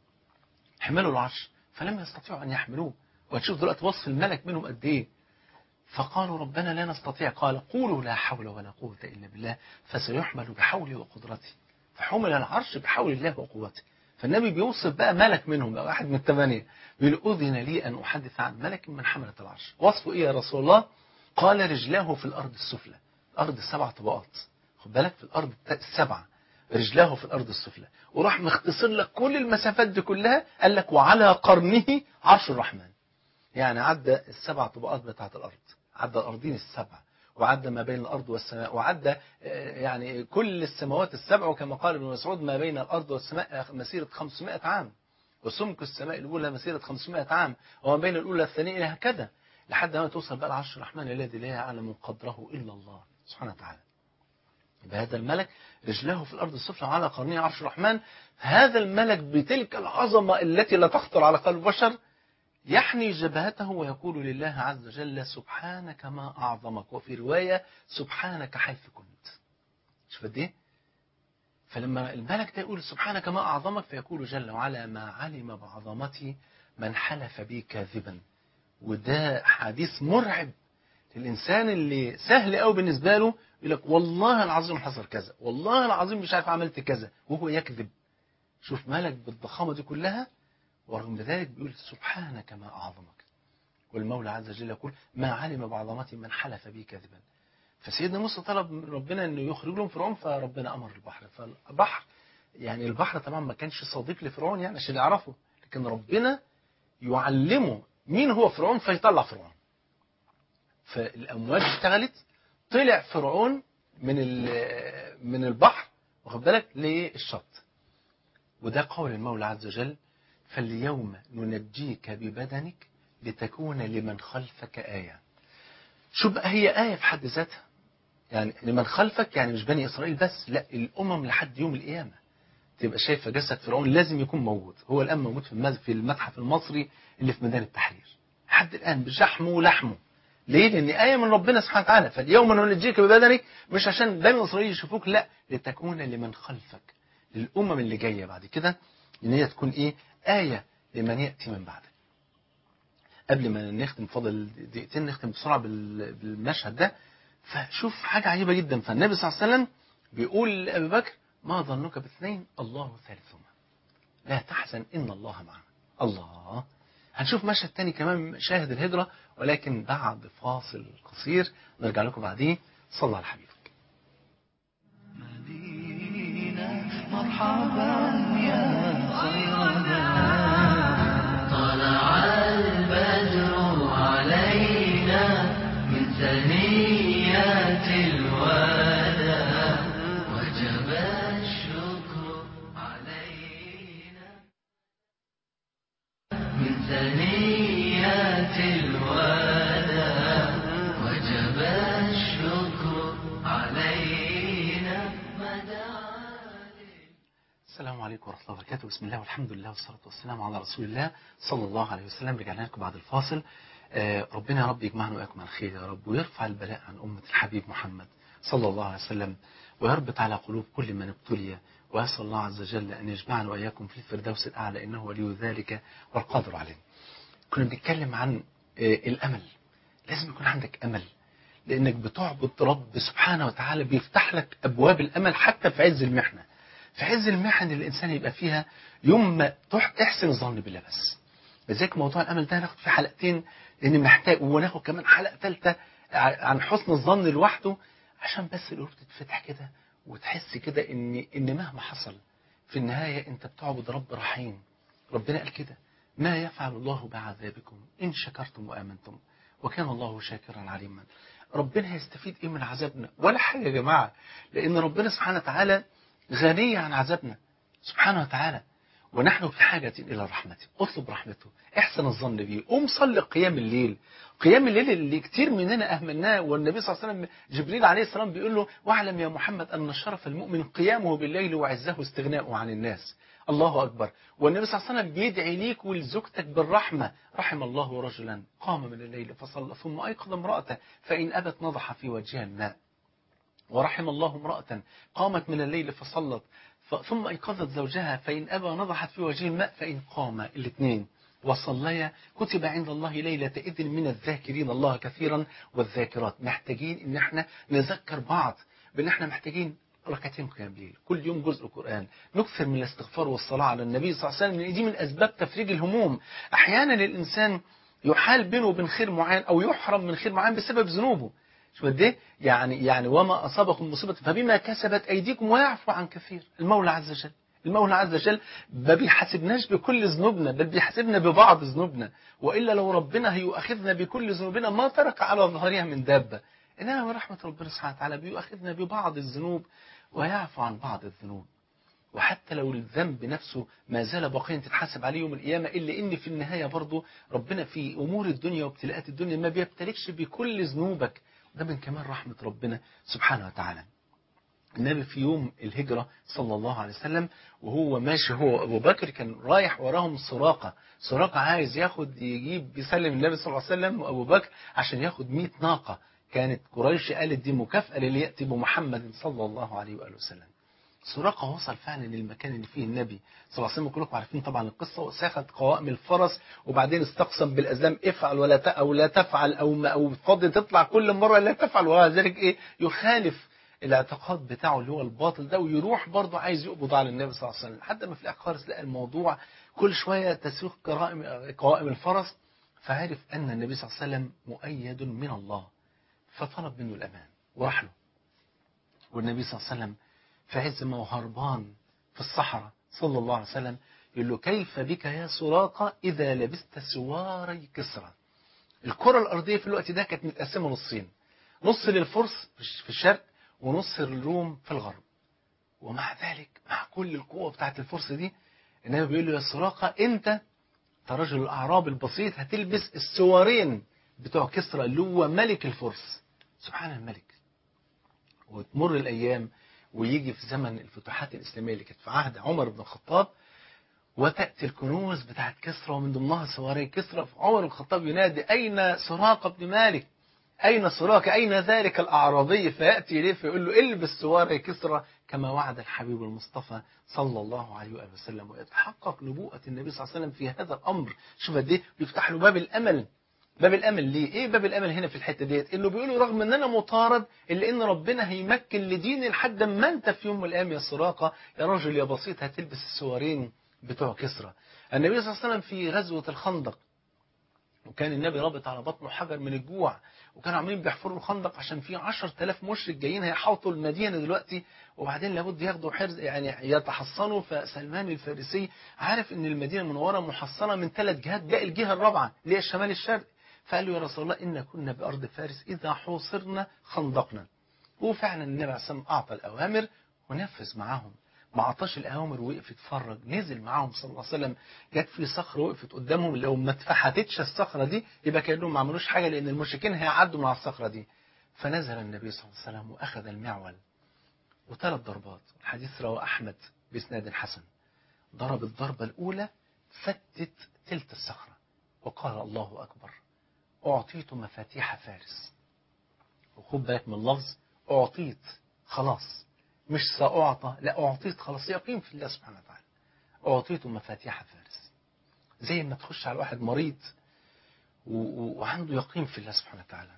حملوا العرش فلم يستطيعوا أن يحملوه وهتشوف دلوقتي وصف الملك منهم قد إيه فقالوا ربنا لا نستطيع قال قولوا لا حول ولا قوة إلا بالله فسيحمل بحولي وقدرتي فحمل العرش بحول الله وقوته فالنبي بيوصف بقى ملك منهم بقى واحد من الثمانية بيقول أذن لي أن أحدث عن ملك من حملة العرش وصفه إيه يا رسول الله قال رجلاه في الأرض السفلى الأرض السبع طبقات خد بالك في الأرض السبعة رجلاه في الأرض السفلى وراح مختصر لك كل المسافات دي كلها قال لك وعلى قرنه عرش الرحمن يعني عدى السبع طبقات بتاعت الأرض عدى الأرضين السبع وعدى ما بين الأرض والسماء وعدى آه، يعني كل السماوات السبع وكما قال ابن مسعود ما بين الأرض والسماء مسيرة 500 عام وسمك السماء الأولى مسيرة 500 عام وما بين الأولى الثانية إلى هكذا لحد ما توصل بقى العرش الرحمن الذي لا يعلم قدره إلا الله سبحانه وتعالى يبقى هذا الملك رجلاه في الأرض السفلى على قرنيه عرش الرحمن هذا الملك بتلك العظمة التي لا تخطر على قلب بشر يحني جبهته ويقول لله عز وجل سبحانك ما أعظمك وفي رواية سبحانك حيث كنت شوف قد ايه فلما الملك ده يقول سبحانك ما أعظمك فيقول جل وعلا ما علم بعظمتي من حلف بي كاذبا وده حديث مرعب للإنسان اللي سهل قوي بالنسبة له يقول لك والله العظيم حصل كذا والله العظيم مش عارف عملت كذا وهو يكذب شوف ملك بالضخامة دي كلها ورغم ذلك بيقول سبحانك ما أعظمك والمولى عز وجل يقول ما علم بعظمتي من حلف بي كذبا فسيدنا موسى طلب من ربنا انه يخرج لهم فرعون فربنا امر البحر فالبحر يعني البحر طبعا ما كانش صديق لفرعون يعني عشان يعرفه لكن ربنا يعلمه مين هو فرعون فيطلع فرعون فالامواج اشتغلت طلع فرعون من ال- من البحر واخد بالك للشط وده قول المولى عز وجل فاليوم ننجيك ببدنك لتكون لمن خلفك آية شو بقى هي آية في حد ذاتها يعني لمن خلفك يعني مش بني إسرائيل بس لا الأمم لحد يوم القيامة تبقى شايفة جسد فرعون لازم يكون موجود هو الآن موجود في المز- في المتحف المصري اللي في ميدان التحرير لحد الآن بشحمه ولحمه ليه؟ لأن آية من ربنا سبحانه وتعالى فاليوم ننجيك ببدنك مش عشان بني إسرائيل يشوفوك لا لتكون لمن خلفك للأمم اللي جاية بعد كده إن هي تكون إيه آية لمن يأتي من بعدك قبل ما نختم فاضل دقيقتين نختم بسرعة بال- بالمشهد ده فشوف حاجة عجيبة جدا فالنبي صلى الله عليه وسلم بيقول لأبي بكر ما ظنك باثنين الله ثالثهما لا تحزن إن الله معنا الله هنشوف مشهد تاني كمان شاهد الهجرة ولكن بعد فاصل قصير نرجع لكم بعديه صلى الله على حبيبك مدينة مرحبا يا خير دار طلع البدر علينا من ثنيات الوداع وجب الشكر علينا من ثنيات الوداع وجب الشكر علينا مدى السلام عليكم ورحمة الله وبركاته بسم الله والحمد لله والصلاة والسلام على رسول الله صلى الله عليه وسلم رجعنا لكم بعد الفاصل آه، ربنا يا رب يجمعنا وإياكم على الخير يا رب ويرفع البلاء عن أمة الحبيب محمد صلى الله عليه وسلم ويربط على قلوب كل من ابتلي وأسأل الله عز وجل أن يجمعنا وإياكم في الفردوس الأعلى إنه ولي ذلك والقادر عليه كنا بنتكلم عن آه، الأمل لازم يكون عندك أمل لأنك بتعبد رب سبحانه وتعالى بيفتح لك أبواب الأمل حتى في عز المحنة في عز المحن اللي الإنسان يبقى فيها يوم ما تح- تحسن الظن بالله بس لذلك موضوع الأمل ده ناخد فيه حلقتين لأن محتاج وناخد كمان حلقة ثالثة ع- عن حسن الظن لوحده عشان بس القلوب تتفتح كده وتحس كده إن إن مهما حصل في النهاية أنت بتعبد رب رحيم ربنا قال كده ما يفعل الله بعذابكم إن شكرتم وآمنتم وكان الله شاكرا عليما ربنا هيستفيد إيه من عذابنا ولا حاجة يا جماعة لأن ربنا سبحانه وتعالى غني عن عذابنا سبحانه وتعالى ونحن في حاجة إلى رحمته اطلب رحمته احسن الظن به قوم صلي قيام الليل قيام الليل اللي كتير مننا أهملناه والنبي صلى الله عليه وسلم جبريل عليه السلام بيقول له واعلم يا محمد أن شرف المؤمن قيامه بالليل وعزه استغناؤه عن الناس الله أكبر والنبي صلى الله عليه وسلم بيدعي ليك ولزوجتك بالرحمة رحم الله رجلا قام من الليل فصلى ثم أيقظ امرأته فإن أبت نضح في وجهها الماء ورحم الله امرأة قامت من الليل فصلت ثم أيقظت زوجها فإن أبى نضحت في وجه الماء فإن قام الاثنين وصليا كتب عند الله ليلة إذن من الذاكرين الله كثيرا والذاكرات محتاجين إن احنا نذكر بعض بأن احنا محتاجين ركعتين قيام ليل كل يوم جزء قرآن نكثر من الاستغفار والصلاة على النبي صلى الله عليه وسلم لأن دي من أسباب تفريج الهموم أحيانا الإنسان يحال بينه وبين خير معين أو يحرم من خير معين بسبب ذنوبه شو قد ايه يعني يعني وما اصابكم مصيبه فبما كسبت ايديكم ويعفو عن كثير المولى عز وجل المولى عز وجل ما بيحاسبناش بكل ذنوبنا بل بيحاسبنا ببعض ذنوبنا والا لو ربنا هيؤاخذنا بكل ذنوبنا ما ترك على ظهرها من دابه انما من رحمه ربنا سبحانه وتعالى بيؤاخذنا ببعض الذنوب ويعفو عن بعض الذنوب وحتى لو الذنب نفسه ما زال باقيا تتحاسب عليه يوم القيامة إلا إن في النهاية برضه ربنا في أمور الدنيا وابتلاءات الدنيا ما بيبتلكش بكل ذنوبك ده من كمال رحمة ربنا سبحانه وتعالى النبي في يوم الهجرة صلى الله عليه وسلم وهو ماشي هو أبو بكر كان رايح وراهم سراقة سراقة عايز ياخد يجيب بيسلم النبي صلى الله عليه وسلم وأبو بكر عشان ياخد 100 ناقة كانت قريش قالت دي مكافأة للي يأتي بمحمد صلى الله عليه وآله وسلم سراقة وصل فعلا للمكان اللي فيه النبي صلى الله عليه وسلم كلكم عارفين طبعا القصة وساخت قوائم الفرس وبعدين استقسم بالأزلام افعل ولا ت... أو لا تفعل أو ما أو فضل تطلع كل مرة لا تفعل وهذا ذلك إيه يخالف الاعتقاد بتاعه اللي هو الباطل ده ويروح برضه عايز يقبض على النبي صلى الله عليه وسلم لحد ما في الآخر خالص لقى الموضوع كل شوية تسويق قوائم قوائم الفرس فعرف أن النبي صلى الله عليه وسلم مؤيد من الله فطلب منه الأمان وراح له والنبي صلى الله عليه وسلم في عز ما هو هربان في الصحراء صلى الله عليه وسلم يقول له كيف بك يا سراقة إذا لبست سواري كسرى الكرة الأرضية في الوقت ده كانت متقسمة نصين نص للفرس في الشرق ونص للروم في الغرب ومع ذلك مع كل القوة بتاعت الفرس دي النبي بيقول له يا سراقة أنت كرجل الأعراب البسيط هتلبس السوارين بتوع كسرى اللي هو ملك الفرس سبحان الملك وتمر الأيام ويجي في زمن الفتوحات الإسلامية اللي كانت في عهد عمر بن الخطاب وتأتي الكنوز بتاعت كسرى ومن ضمنها سواري كسرى عمر بن الخطاب ينادي أين سراقة بن مالك أين سراقة أين ذلك الأعرابي فيأتي إليه فيقول له البس سواري كسرى كما وعد الحبيب المصطفى صلى الله عليه وآله وسلم ويتحقق نبوءة النبي صلى الله عليه وسلم في هذا الأمر شوف قد ايه بيفتح له باب الأمل باب الامل ليه ايه باب الامل هنا في الحته ديت انه بيقولوا رغم ان انا مطارد الا ان ربنا هيمكن لديني لحد ما انت في يوم من الايام يا سراقه يا راجل يا بسيط هتلبس السوارين بتوع كسرى النبي صلى الله عليه وسلم في غزوه الخندق وكان النبي رابط على بطنه حجر من الجوع وكانوا عاملين بيحفروا الخندق عشان في 10000 مشرك جايين هيحاوطوا المدينه دلوقتي وبعدين لابد ياخدوا حرز يعني يتحصنوا فسلمان الفارسي عارف ان المدينه المنوره محصنه من ثلاث جهات باقي الجهه الرابعه اللي هي الشمال الشرقي فقال له يا رسول الله إن كنا بأرض فارس إذا حوصرنا خندقنا وفعلا النبي عليه الصلاة والسلام أعطى الأوامر ونفذ معاهم ما عطاش الأوامر وقف يتفرج نزل معاهم صلى الله عليه وسلم جت في صخرة وقفت قدامهم لو ما اتفحتتش الصخرة دي يبقى كأنهم ما عملوش حاجة لأن المشركين هيعدوا من على الصخرة دي فنزل النبي صلى الله عليه وسلم وأخذ المعول وثلاث ضربات الحديث رواه أحمد بإسناد حسن ضرب الضربة الأولى فتت تلت الصخرة وقال الله أكبر أعطيت مفاتيح فارس وخد بالك من اللفظ أعطيت خلاص مش سأعطى لا أعطيت خلاص يقين في الله سبحانه وتعالى أعطيت مفاتيح فارس زي ما تخش على واحد مريض و... و... وعنده يقين في الله سبحانه وتعالى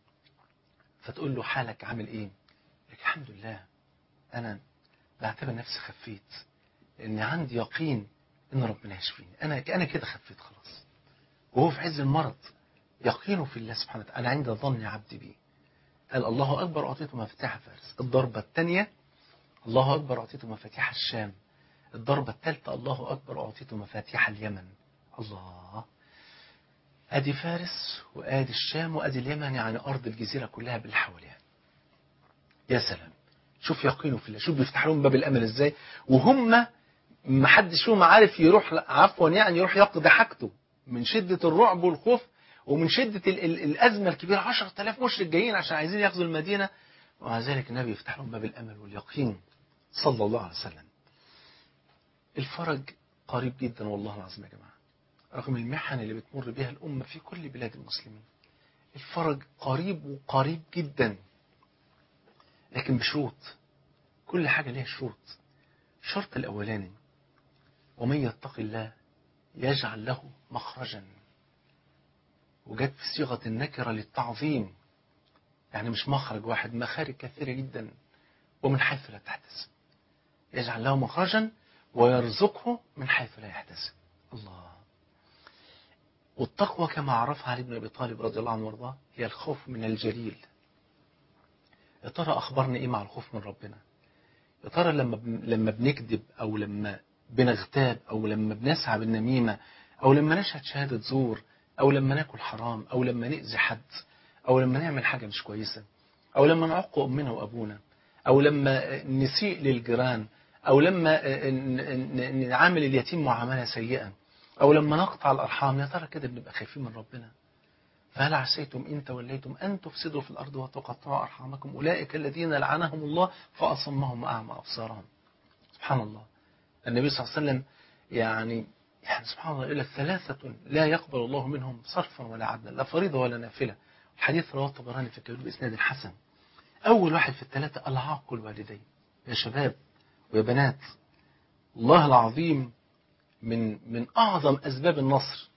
فتقول له حالك عامل ايه لك الحمد لله انا بعتبر نفسي خفيت لان عندي يقين ان ربنا يشفيني انا انا كده خفيت خلاص وهو في عز المرض يقينه في الله سبحانه وتعالى أنا عند ظن عبدي بي قال الله أكبر أعطيته مفاتيح فارس الضربة الثانية الله أكبر أعطيته مفاتيح الشام الضربة الثالثة الله أكبر أعطيت مفاتيح اليمن الله أدي فارس وأدي الشام وأدي اليمن يعني أرض الجزيرة كلها باللي حواليها يا سلام شوف يقينه في الله شوف بيفتح لهم باب الأمل إزاي وهم ما حدش فيهم عارف يروح عفوا يعني يروح يقضي حاجته من شدة الرعب والخوف ومن شدة ال ال الأزمة الكبيرة 10000 مشرك جايين عشان عايزين ياخذوا المدينة ومع ذلك النبي يفتح لهم باب الأمل واليقين صلى الله عليه وسلم الفرج قريب جدا والله العظيم يا جماعة رغم المحن اللي بتمر بها الأمة في كل بلاد المسلمين الفرج قريب وقريب جدا لكن بشروط كل حاجة ليها شروط الشرط الأولاني ومن يتق الله يجعل له مخرجا وجت في صيغة النكرة للتعظيم يعني مش مخرج واحد مخارج كثيرة جدا ومن حيث لا تحتسب يجعل له مخرجا ويرزقه من حيث لا يحتسب الله والتقوى كما عرفها علي بن أبي طالب رضي الله عنه وارضاه هي الخوف من الجليل يا ترى أخبرنا إيه مع الخوف من ربنا يا ترى لما بن- لما بنكذب أو لما بنغتاب أو لما بنسعى بالنميمة أو لما نشهد شهادة زور أو لما ناكل حرام أو لما نأذي حد أو لما نعمل حاجة مش كويسة أو لما نعق أمنا وأبونا أو لما نسيء للجيران أو لما ن- ن- نعامل اليتيم معاملة سيئة أو لما نقطع الأرحام يا ترى كده بنبقى خايفين من ربنا فهل عسيتم إن توليتم أن تفسدوا في الأرض وتقطعوا أرحامكم أولئك الذين لعنهم الله فأصمهم وأعمى أبصارهم سبحان الله النبي صلى الله عليه وسلم يعني يعني سبحان الله يقول لك ثلاثة لا يقبل الله منهم صرفا ولا عدلا لا فريضة ولا نافلة الحديث رواه الطبراني في الكبير بإسناد حسن أول واحد في الثلاثة العاق الوالدين يا شباب ويا بنات الله العظيم من من أعظم أسباب النصر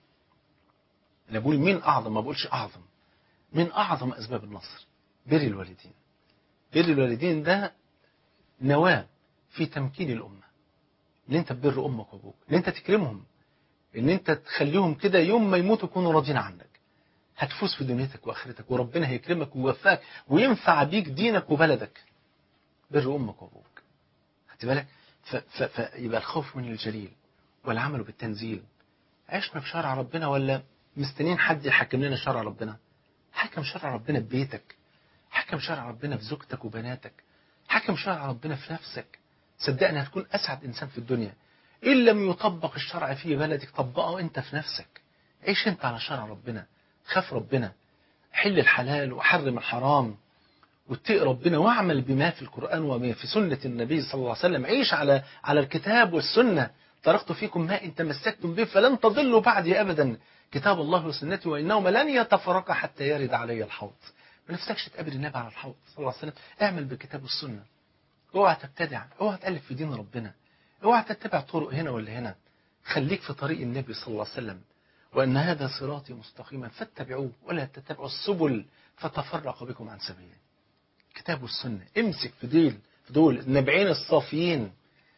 أنا بقول مين أعظم ما بقولش أعظم من أعظم أسباب النصر بر الوالدين بر الوالدين ده نواة في تمكين الأمة ان انت تبر امك وابوك ان انت تكرمهم ان انت تخليهم كده يوم ما يموتوا يكونوا راضيين عنك هتفوز في دنيتك واخرتك وربنا هيكرمك ويوفقك وينفع بيك دينك وبلدك بر امك وابوك خدت بالك ف- ف- فيبقى الخوف من الجليل والعمل بالتنزيل عشنا في شرع ربنا ولا مستنين حد يحكم لنا شرع ربنا حكم شرع ربنا ببيتك حكم شرع ربنا في زوجتك وبناتك حكم شرع ربنا في نفسك صدقني هتكون أسعد إنسان في الدنيا إن لم يطبق الشرع في بلدك طبقه أنت في نفسك عيش أنت على شرع ربنا خاف ربنا حل الحلال وحرم الحرام واتقي ربنا واعمل بما في القرآن وما في سنة النبي صلى الله عليه وسلم عيش على على الكتاب والسنة تركت فيكم ما إن تمسكتم به فلن تضلوا بعدي أبدا كتاب الله وسنتي وإنهما لن يتفرقا حتى يرد علي الحوض ما نفسكش تقابل النبي على الحوض صلى الله عليه وسلم اعمل بالكتاب والسنة اوعى تبتدع اوعى تألف في دين ربنا اوعى تتبع طرق هنا ولا هنا خليك في طريق النبي صلى الله عليه وسلم وأن هذا صراطي مستقيما فاتبعوه ولا تتبعوا السبل فتفرق بكم عن سبيله كتاب والسنة امسك في ديل في دول النبعين الصافيين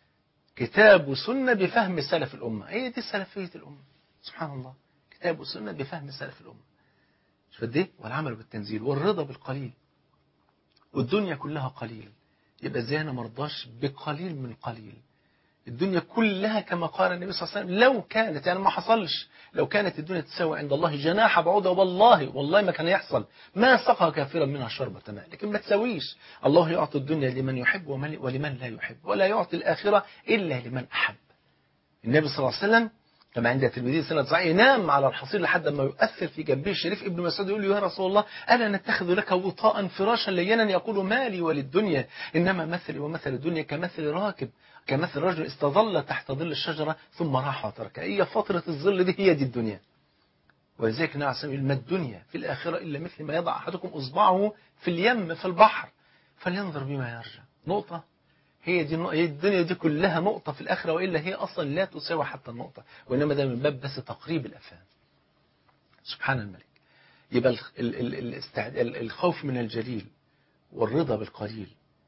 كتاب وسنة بفهم سلف الأمة هي دي سلفية الأمة سبحان الله كتاب وسنة بفهم سلف الأمة مش قد ايه والعمل بالتنزيل والرضا بالقليل والدنيا كلها قليل يبقى ازاي انا مرضاش بقليل من قليل الدنيا كلها كما قال النبي صلى الله عليه وسلم لو كانت يعني ما حصلش لو كانت الدنيا تساوي عند الله جناح بعوضة والله والله ما كان يحصل ما سقى كافرا منها شربة ماء لكن ما تساويش الله يعطي الدنيا لمن يحب ومن- ولمن لا يحب ولا يعطي الآخرة إلا لمن أحب النبي صلى الله عليه وسلم كما عند الترمذي سنة صحيح ينام على الحصير لحد ما يؤثر في جنبه الشريف ابن مسعود يقول له يا رسول الله ألا نتخذ لك وطاء فراشا لينا يقول مالي وللدنيا إنما مثلي ومثل الدنيا كمثل راكب كمثل رجل استظل تحت ظل الشجرة ثم راح وتركها هي فترة الظل دي هي دي الدنيا ولذلك النبي عليه الصلاة والسلام يقول ما الدنيا في الآخرة إلا مثل ما يضع أحدكم إصبعه في اليم في البحر فلينظر بما يرجع نقطة هي دي النق- هي الدنيا دي كلها نقطة في الآخرة وإلا هي أصلا لا تساوي حتى النقطة وإنما ده من باب بس تقريب الأفهام سبحان الملك يبقى ال- ال- ال- الاستعد- ال- الخوف من الجليل والرضا بالقليل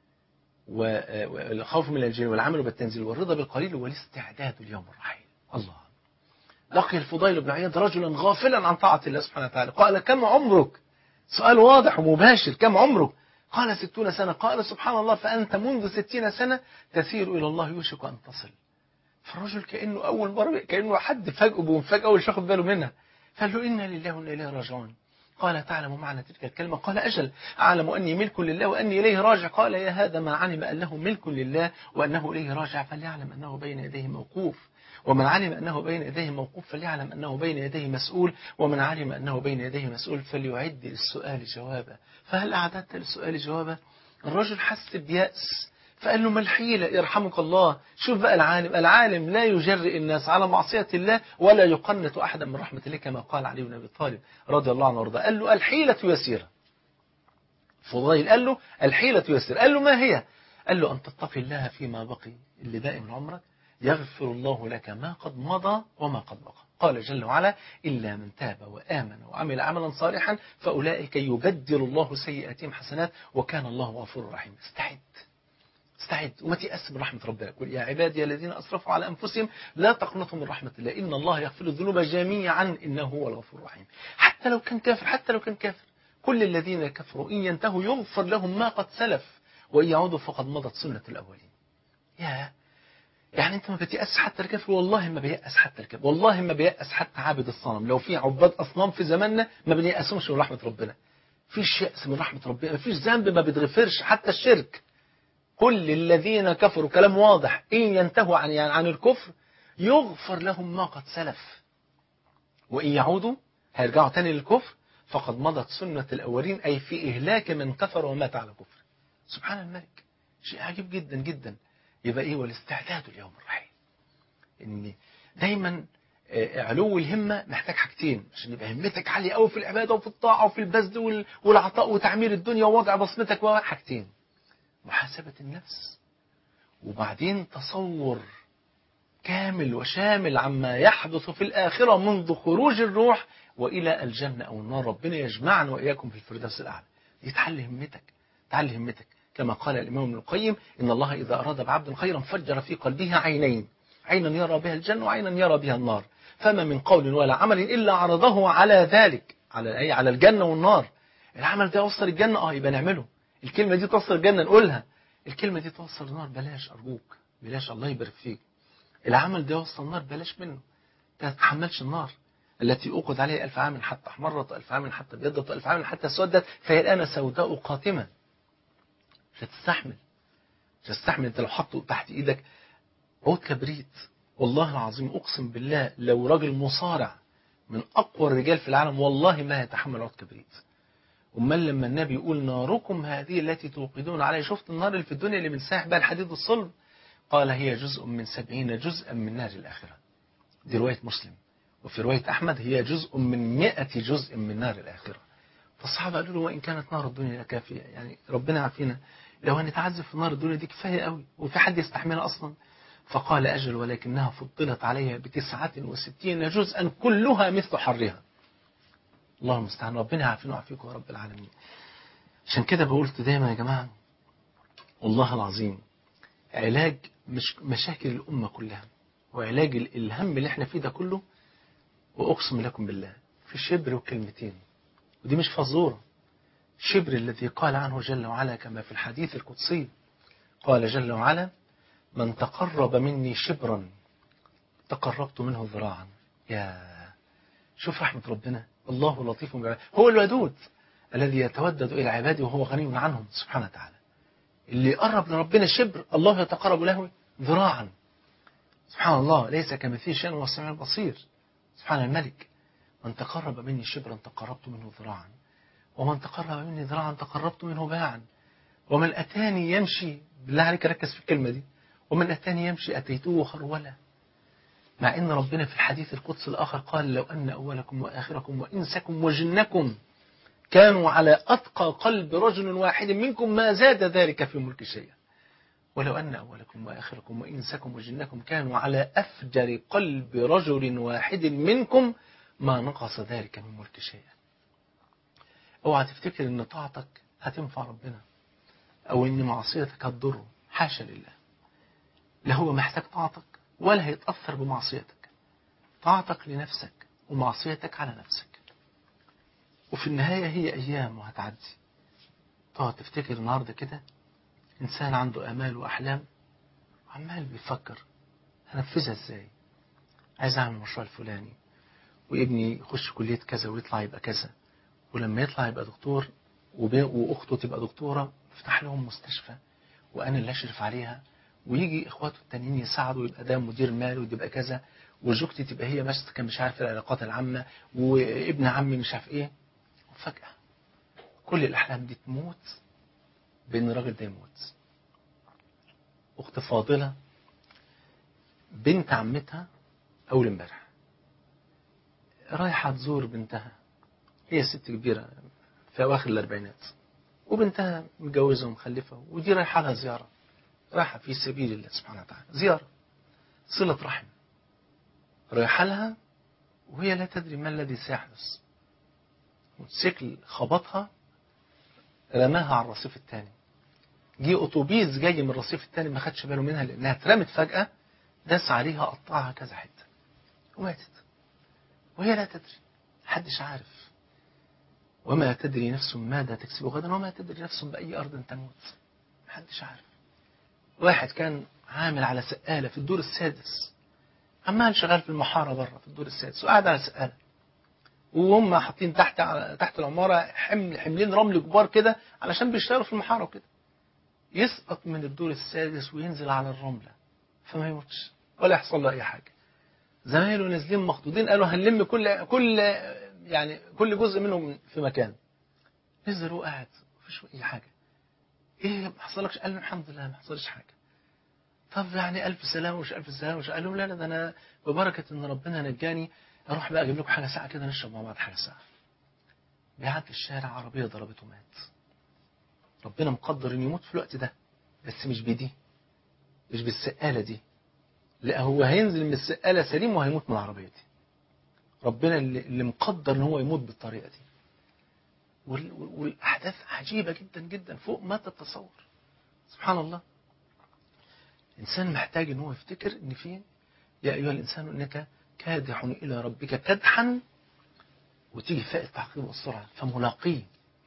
و- والخوف من الجليل والعمل بالتنزيل والرضا بالقليل والاستعداد اليوم الرحيل الله لقي الفضيل بن عياض رجلا غافلا عن طاعة الله سبحانه وتعالى قال كم عمرك سؤال واضح ومباشر كم عمرك قال ستون سنة قال سبحان الله فأنت منذ ستين سنة تسير إلى الله يوشك أن تصل فالرجل كأنه أول مرة كأنه حد فاجئه بمفاجأة ومش واخد باله منها فقال له إنا لله وإنا إليه راجعون قال تعلم معنى تلك الكلمة قال أجل أعلم أني ملك لله وأني إليه راجع قال يا هذا ما علم أنه ملك لله وأنه إليه راجع فليعلم أنه بين يديه موقوف ومن علم أنه بين يديه موقوف فليعلم أنه بين يديه مسؤول ومن علم أنه بين يديه مسؤول فليعد للسؤال جوابا فهل أعددت للسؤال جوابا الرجل حس بيأس فقال له ما الحيلة يرحمك الله شوف بقى العالم العالم لا يجرئ الناس على معصية الله ولا يقنط أحدا من رحمة الله كما قال علي بن أبي طالب رضي الله عنه وارضاه قال له الحيلة يسيرة فضيل قال له الحيلة يسيرة قال له ما هي قال له أن تتقي الله فيما بقي اللي باقي من عمرك يغفر الله لك ما قد مضى وما قد بقى قال جل وعلا إلا من تاب وآمن وعمل عملا صالحا فأولئك يبدل الله سيئاتهم حسنات وكان الله غفور رحيم استعد استعد وما تيأس من رحمة ربنا قل يا عبادي الذين أسرفوا على أنفسهم لا تقنطوا من رحمة الله إن الله يغفر الذنوب جميعا إنه هو الغفور الرحيم حتى لو كان كافر حتى لو كان كافر كل الذين كفروا إن ينتهوا يغفر لهم ما قد سلف وإن يعودوا فقد مضت سنة الأولين يا يعني انت ما بتيأس حتى الكافر والله ما بيأس حتى الكافر والله ما بيأس حتى عابد الصنم لو في عباد أصنام في زماننا ما بنيأسهمش من رحمة ربنا فيش يأس من رحمة ربنا ما فيش ذنب ما بيتغفرش حتى الشرك كل الذين كفروا كلام واضح إن ينتهوا عن يعني عن الكفر يغفر لهم ما قد سلف وإن يعودوا هيرجعوا تاني للكفر فقد مضت سنة الأولين أي في إهلاك من كفر ومات على كفر سبحان الملك شيء عجيب جدا جدا يبقى إيه والاستعداد اليوم الرحيل إن دايما علو الهمة محتاج حاجتين عشان يبقى همتك عالية قوي في العبادة وفي الطاعة وفي البذل والعطاء وتعمير الدنيا ووضع بصمتك وحاجتين محاسبة النفس وبعدين تصور كامل وشامل عما يحدث في الآخرة منذ خروج الروح وإلى الجنة أو النار ربنا يجمعنا وإياكم في الفردوس الأعلى يتعلي همتك تعلي همتك كما قال الإمام ابن القيم إن الله إذا أراد بعبد خيرا فجر في قلبه عينين عينا يرى بها الجنة وعينا يرى بها النار فما من قول ولا عمل إلا عرضه على ذلك على أي على الجنة والنار العمل ده يوصل الجنة اه يبقى نعمله الكلمة دي توصل الجنة نقولها الكلمة دي توصل النار بلاش أرجوك بلاش الله يبارك فيك العمل ده يوصل النار بلاش منه ما تتحملش النار التي أوقد عليها ألف عام حتى احمرت ألف عام حتى ابيضت ألف عام حتى اسودت فهي الآن سوداء قاتمة مش هتستحمل مش هتستحمل انت لو حطه تحت ايدك عود كبريت والله العظيم اقسم بالله لو راجل مصارع من اقوى الرجال في العالم والله ما يتحمل عود كبريت امال لما النبي يقول ناركم هذه التي توقدون عليها شفت النار اللي في الدنيا اللي بنساح بها الحديد والصلب قال هي جزء من سبعين جزءا من نار الآخرة دي رواية مسلم وفي رواية أحمد هي جزء من مئة جزء من نار الآخرة فالصحابة قالوا له وإن كانت نار الدنيا كافية يعني ربنا عافينا لو هنتعذب في نار الدنيا دي كفاية قوي وفي حد يستحملها أصلا فقال أجل ولكنها فضلت عليها بتسعة وستين جزءا كلها مثل حرها الله المستعان ربنا يعافينا ويعافيكم يا رب العالمين عشان كده بقولت دايما يا جماعة والله العظيم علاج مش مشاكل الأمة كلها وعلاج الهم اللي احنا فيه ده كله وأقسم لكم بالله في شبر وكلمتين ودي مش فزورة شبر الذي قال عنه جل وعلا كما في الحديث القدسي قال جل وعلا من تقرب مني شبرا تقربت منه ذراعا يا شوف رحمة ربنا الله لطيف بعباده هو الودود الذي يتودد إلى عباده وهو غني عنهم سبحانه وتعالى اللي يقرب لربنا شبر الله يتقرب له ذراعا سبحان الله ليس كمثله شيء وهو السميع البصير سبحان الملك من تقرب مني شبرا تقربت منه ذراعا ومن تقرب مني ذراعا تقربت منه باعا ومن أتاني يمشي بالله عليك ركز في الكلمة دي ومن أتاني يمشي أتيته هرولا مع أن ربنا في الحديث القدس الآخر قال لو أن أولكم وآخركم وإنسكم وجنكم كانوا على أتقى قلب رجل واحد منكم ما زاد ذلك في ملك شيئا ولو أن أولكم وآخركم وإنسكم وجنكم كانوا على أفجر قلب رجل واحد منكم ما نقص ذلك من ملك شيئا اوعى تفتكر ان طاعتك هتنفع ربنا او ان معصيتك هتضره حاشا لله لا هو محتاج طاعتك ولا هيتأثر بمعصيتك طاعتك لنفسك ومعصيتك على نفسك وفي النهاية هي أيام وهتعدي تقعد تفتكر النهاردة كده إنسان عنده آمال وأحلام عمال بيفكر هنفذها ازاي عايز اعمل المشروع الفلاني وابني يخش كلية كذا ويطلع يبقى كذا ولما يطلع يبقى دكتور وب- واخته تبقى دكتورة افتح لهم مستشفى وانا اللي اشرف عليها ويجي اخواته التانيين يساعدوا يبقى ده مدير مالي ويبقى كذا وزوجتي تبقى هي ماسكه مش عارف العلاقات العامه وابن عمي مش عارف ايه وفجاه كل الاحلام دي تموت بان الراجل ده يموت اخت فاضله بنت عمتها اول امبارح رايحه تزور بنتها هي ست كبيره في اواخر الاربعينات وبنتها متجوزه ومخلفه ودي رايحه لها زياره رايحه في سبيل الله سبحانه وتعالى زياره صله رحم رايحه لها وهي لا تدري ما الذي سيحدث موتوسيكل خبطها رماها على الرصيف الثاني جه اتوبيس جاي من الرصيف الثاني ما خدش باله منها لانها اترمت فجاه داس عليها قطعها كذا حته وماتت وهي لا تدري محدش عارف وما تدري نفس ماذا تكسب غدا وما تدري نفس بأي أرض تموت محدش عارف واحد كان عامل على سقالة في الدور السادس عمال شغال في المحارة بره في الدور السادس وقاعد على سقالة وهم حاطين تحت على تحت العمارة حمل حملين رمل كبار كده علشان بيشتغلوا في المحارة وكده يسقط من الدور السادس وينزل على الرملة فما يموتش ولا يحصل له أي حاجة زمايله نازلين مخطوطين قالوا هنلم كل كل يعني كل جزء منهم في مكان نزل وقعد مفيش اي حاجه ايه ما حصلكش قال له الحمد لله ما حصلش حاجه طب يعني الف سلامه ومش الف سلامه ومش قال لهم لا لا ده انا ببركه ان ربنا نجاني اروح بقى اجيب لكم حاجه ساعه كده نشرب مع بعض حاجه ساعه بيعدي الشارع عربيه ضربته مات ربنا مقدر انه يموت في الوقت ده بس مش بدي مش بالسقاله دي لا هو هينزل من السقاله سليم وهيموت من العربيه دي ربنا اللي اللي مقدر ان هو يموت بالطريقه دي وال- وال- والاحداث عجيبه جدا جدا فوق ما تتصور سبحان الله الانسان محتاج ان هو يفتكر ان في يا ايها الانسان انك كادح الى ربك كدحا وتيجي فاء التعقيب والسرعه فملاقيه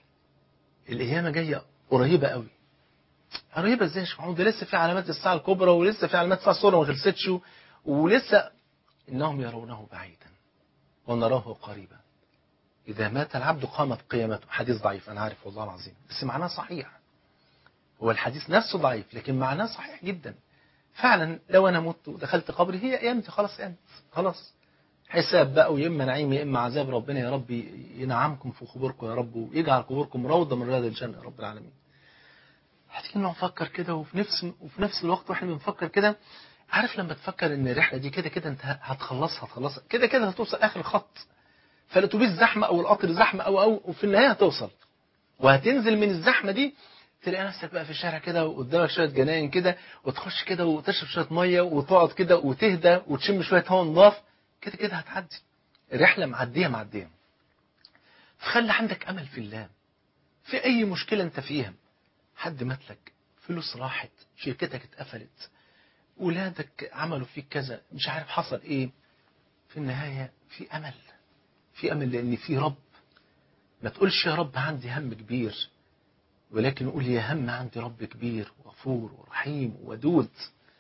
الايام جايه قريبه قوي قريبه ازاي يا شيخ محمود ده لسه في علامات الساعه الكبرى ولسه في علامات الساعه الصغرى ما خلصتش ولسه انهم يرونه بعيدا ونراه قريبا إذا مات العبد قامت قيامته حديث ضعيف أنا عارف والله العظيم بس معناه صحيح هو الحديث نفسه ضعيف لكن معناه صحيح جدا فعلا لو أنا مت ودخلت قبري هي قيامتي خلاص قامت خلاص حساب بقى ويا إما نعيم يا إما عذاب ربنا يا رب ينعمكم في قبوركم يا رب ويجعل قبوركم روضة من رياض الجنة يا رب العالمين هتيجي نفكر كده وفي نفس وفي نفس الوقت واحنا بنفكر كده عارف لما تفكر ان الرحله دي كده كده انت هتخلصها هتخلصها كده كده هتوصل اخر الخط فالاتوبيس زحمه او القطر زحمه او او وفي النهايه هتوصل وهتنزل من الزحمه دي تلاقي نفسك بقى في الشارع كده وقدامك شويه جناين كده وتخش كده وتشرب شويه ميه وتقعد كده وتهدى وتشم شويه هواء نضاف كده كده هتعدي الرحله معديه معديه فخلي عندك امل في الله في اي مشكله انت فيها حد مات لك فلوس راحت شركتك اتقفلت ولادك عملوا فيك كذا مش عارف حصل ايه في النهاية في أمل في أمل لأن في رب ما تقولش يا رب عندي هم كبير ولكن قول يا هم عندي رب كبير وغفور ورحيم ودود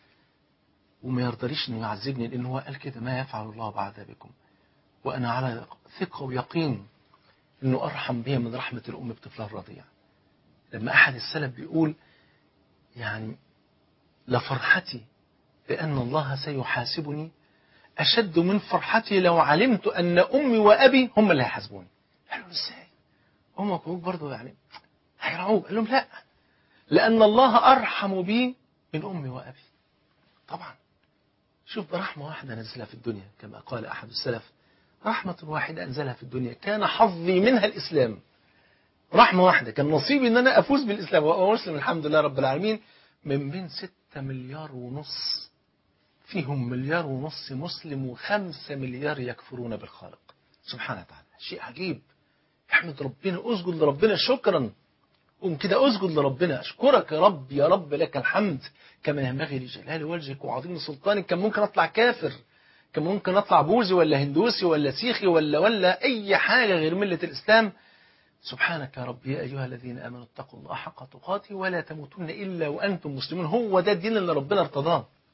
وما يرضليش انه يعذبني لان هو قال كده ما يفعل الله بعذابكم وانا على ثقه ويقين انه ارحم بي من رحمه الام بطفلها الرضيع لما احد السلف بيقول يعني لفرحتي بأن الله سيحاسبني أشد من فرحتي لو علمت أن أمي وأبي هم اللي هيحاسبوني قالوا له إزاي أمك وأبوك برضه يعني هيرعوك قال لهم لا لأن الله أرحم بي من أمي وأبي طبعا شوف برحمة واحدة نزلها في الدنيا كما قال أحد السلف رحمة واحدة أنزلها في الدنيا كان حظي منها الإسلام رحمة واحدة كان نصيبي أن أنا أفوز بالإسلام وأبقى مسلم الحمد لله رب العالمين من بين ستة مليار ونص فيهم مليار ونص مسلم وخمسة مليار يكفرون بالخالق سبحانه وتعالى شيء عجيب احمد ربنا اسجد لربنا شكرا قوم كده اسجد لربنا اشكرك يا رب يا رب لك الحمد كما ينبغي لجلال وجهك وعظيم سلطانك كان ممكن اطلع كافر كان ممكن اطلع بوذي ولا هندوسي ولا سيخي ولا ولا اي حاجه غير مله الاسلام سبحانك يا رب يا أيها الذين آمنوا اتقوا الله حق تقاته ولا تموتن إلا وأنتم مسلمون هو ده الدين اللي ربنا ارتضاه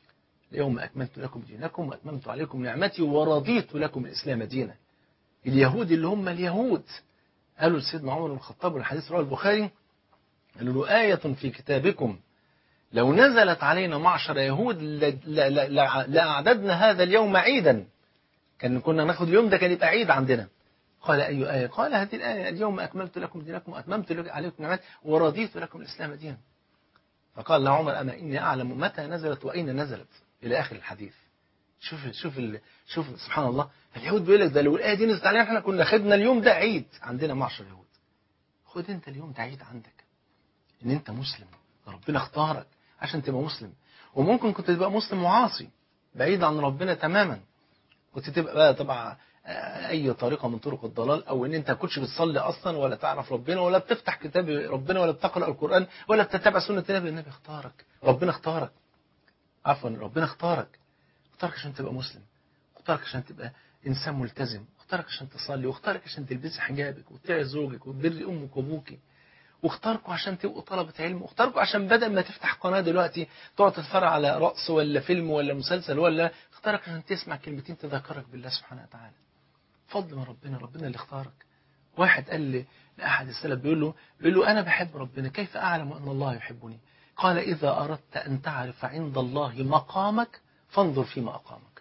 اليوم أكملت لكم دينكم وأتممت عليكم نعمتي ورضيت لكم الإسلام دينا اليهود اللي هم اليهود قالوا لسيدنا عمر بن الخطاب والحديث رواه البخاري قالوا له آية في كتابكم لو نزلت علينا معشر يهود ل- ل- ل- ل- لأعددنا هذا اليوم عيدا كان كنا ناخد اليوم ده كان يبقى عيد عندنا قال أي آية قال هذه الآية اليوم أكملت لكم دينكم وأتممت لك- عليكم نعمتي ورضيت لكم الإسلام دينا فقال له عمر أما إني أعلم متى نزلت وأين نزلت إلى آخر الحديث شوف شوف ال... شوف سبحان الله اليهود بيقول لك ده لو الآية دي نزلت علينا احنا كنا خدنا اليوم ده عيد عندنا معشر يهود خد أنت اليوم ده عيد عندك إن أنت مسلم ربنا اختارك عشان تبقى مسلم وممكن كنت تبقى مسلم وعاصي بعيد عن ربنا تماما كنت تبقى بقى طبعا آه، اي طريقه من طرق الضلال او ان انت ما كنتش بتصلي اصلا ولا تعرف ربنا ولا بتفتح كتاب ربنا ولا بتقرا القران ولا بتتبع سنه النبي النبي اختارك ربنا اختارك عفوا ربنا اختارك اختارك عشان تبقى مسلم اختارك عشان تبقى انسان ملتزم اختارك عشان تصلي واختارك عشان تلبسي حجابك وتطيعي زوجك وتبري امك وابوك واختاركوا عشان تبقوا طلبة علم واختاركوا عشان بدل ما تفتح قناة دلوقتي تقعد تتفرج على رقص ولا فيلم ولا مسلسل ولا اختارك عشان تسمع كلمتين تذكرك بالله سبحانه وتعالى فضل من ربنا ربنا اللي اختارك واحد قال لي لأحد السلف بيقول له بيقول له أنا بحب ربنا كيف أعلم أن الله يحبني قال إذا أردت أن تعرف عند الله مقامك فانظر فيما أقامك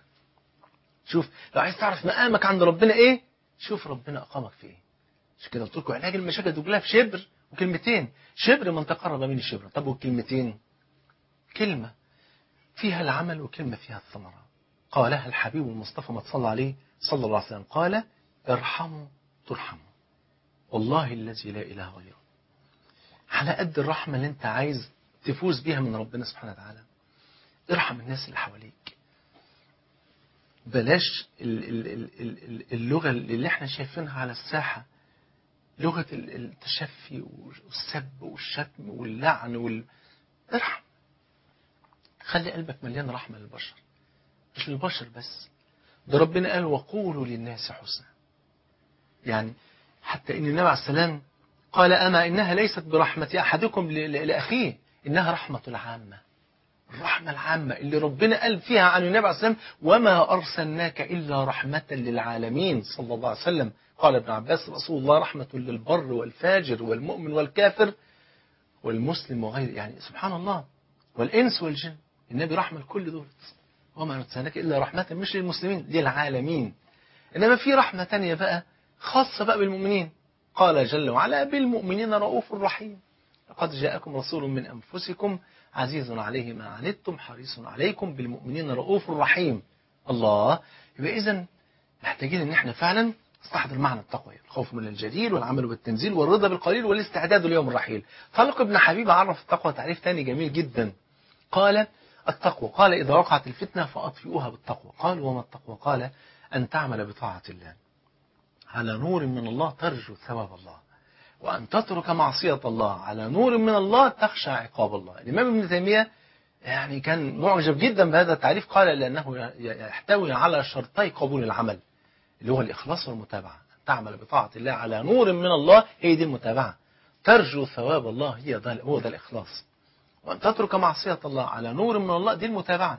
شوف لو عايز تعرف مقامك عند ربنا إيه شوف ربنا أقامك في إيه مش كده قلت لكم علاج المشاكل دي كلها في شبر وكلمتين شبر من تقرب من الشبر طب والكلمتين كلمة فيها العمل وكلمة فيها الثمرة قالها الحبيب المصطفى ما تصلى عليه صلى الله عليه وسلم قال ارحموا ترحموا والله الذي لا إله غيره على قد الرحمة اللي انت عايز تفوز بيها من ربنا سبحانه وتعالى ارحم الناس اللي حواليك بلاش ال- ال- ال- ال- ال- اللغة اللي احنا شايفينها على الساحة لغة ال- التشفي والسب والشتم واللعن وال... ارحم خلي قلبك مليان رحمة للبشر مش للبشر بس ده ربنا قال وقولوا للناس حسنا يعني حتى ان النبي عليه السلام قال اما انها ليست برحمة احدكم ل- ل- لاخيه انها رحمة العامة الرحمة العامة اللي ربنا قال فيها عن النبي عليه السلام وما أرسلناك إلا رحمة للعالمين صلى الله عليه وسلم قال ابن عباس رسول الله رحمة للبر والفاجر والمؤمن والكافر والمسلم وغيره يعني سبحان الله والإنس والجن النبي رحمة لكل دول وما أرسلناك إلا رحمة مش للمسلمين للعالمين إنما في رحمة تانية بقى خاصة بقى بالمؤمنين قال جل وعلا بالمؤمنين رؤوف رحيم لقد جاءكم رسول من أنفسكم عزيز عليه ما عنتم حريص عليكم بالمؤمنين رؤوف رحيم الله يبقى إذا محتاجين ان احنا فعلا نستحضر معنى التقوى الخوف من الجليل والعمل بالتنزيل والرضا بالقليل والاستعداد ليوم الرحيل طلق ابن حبيب عرف التقوى تعريف تاني جميل جدا قال التقوى قال إذا وقعت الفتنة فأطفئوها بالتقوى قال وما التقوى قال أن تعمل بطاعة الله على نور من الله ترجو ثواب الله وأن تترك معصية الله على نور من الله تخشى عقاب الله الإمام ابن تيمية يعني كان معجب جدا بهذا التعريف قال لأنه يحتوي على شرطي قبول العمل اللي هو الإخلاص والمتابعة أن تعمل بطاعة الله على نور من الله هي دي المتابعة ترجو ثواب الله هي ده هو ده الإخلاص وأن تترك معصية الله على نور من الله دي المتابعة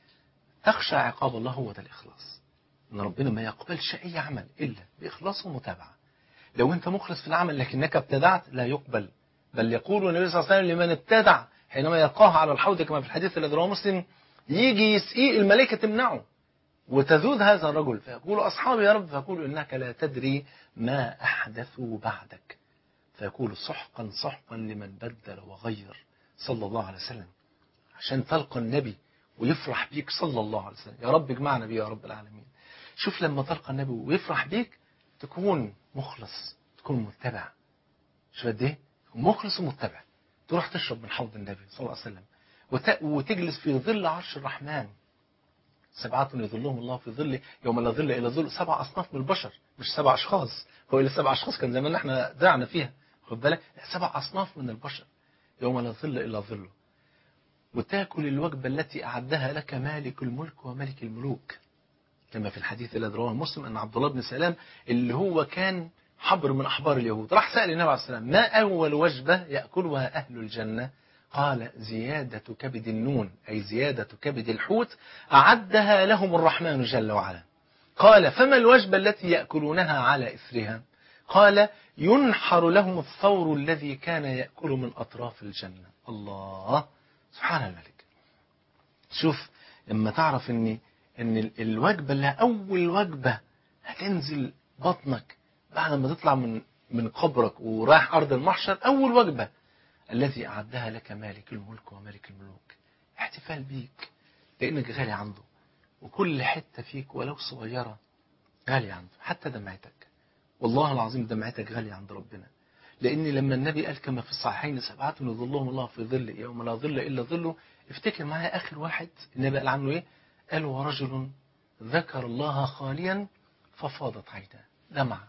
تخشى عقاب الله هو ده الإخلاص إن ربنا ما يقبلش أي عمل إلا بإخلاص ومتابعة لو أنت مخلص في العمل لكنك ابتدعت لا يقبل بل يقول النبي صلى الله عليه وسلم لمن ابتدع حينما يلقاه على الحوض كما في الحديث الذي رواه مسلم يجي يسقيه الملائكة تمنعه وتذود هذا الرجل فيقول أصحابي يا رب فيقول إنك لا تدري ما أحدثوا بعدك فيقول سحقا سحقا لمن بدل وغير صلى الله عليه وسلم عشان تلقى النبي ويفرح بيك صلى الله عليه وسلم يا رب اجمعنا بيه يا رب العالمين شوف لما تلقى النبي ويفرح بيك تكون مخلص تكون متبع شوف قد ايه مخلص ومتبع تروح تشرب من حوض النبي صلى الله عليه وسلم وت... وتجلس في ظل عرش الرحمن سبعة يظلهم الله في ظله يوم لا ظل إلا ظل سبع أصناف من البشر مش سبع أشخاص هو إلا سبع أشخاص كان زمان احنا ضعنا فيها خد بالك سبع أصناف من البشر يوم لا ظل إلا ظله وتاكل الوجبة التي أعدها لك مالك الملك وملك الملوك كما في الحديث الذي رواه مسلم أن عبد الله بن سلام اللي هو كان حبر من أحبار اليهود راح سأل النبي عليه السلام ما أول وجبة يأكلها أهل الجنة قال زيادة كبد النون أي زيادة كبد الحوت أعدها لهم الرحمن جل وعلا قال فما الوجبة التي يأكلونها على إثرها قال ينحر لهم الثور الذي كان يأكل من أطراف الجنة الله سبحان الملك شوف لما تعرف ان ان ال- الوجبه اللي اول وجبه هتنزل بطنك بعد ما تطلع من من قبرك ورايح ارض المحشر اول وجبه الذي اعدها لك مالك الملك وملك الملوك احتفال بيك لانك غالي عنده وكل حته فيك ولو صغيره غاليه عنده حتى دمعتك والله العظيم دمعتك غاليه عند ربنا لان لما النبي قال كما في الصحيحين سبعه يظلهم الله في ظل يوم لا ظل الا ظله افتكر معايا اخر واحد النبي قال عنه ايه قال ورجل ذكر الله خاليا ففاضت عيناه دمعة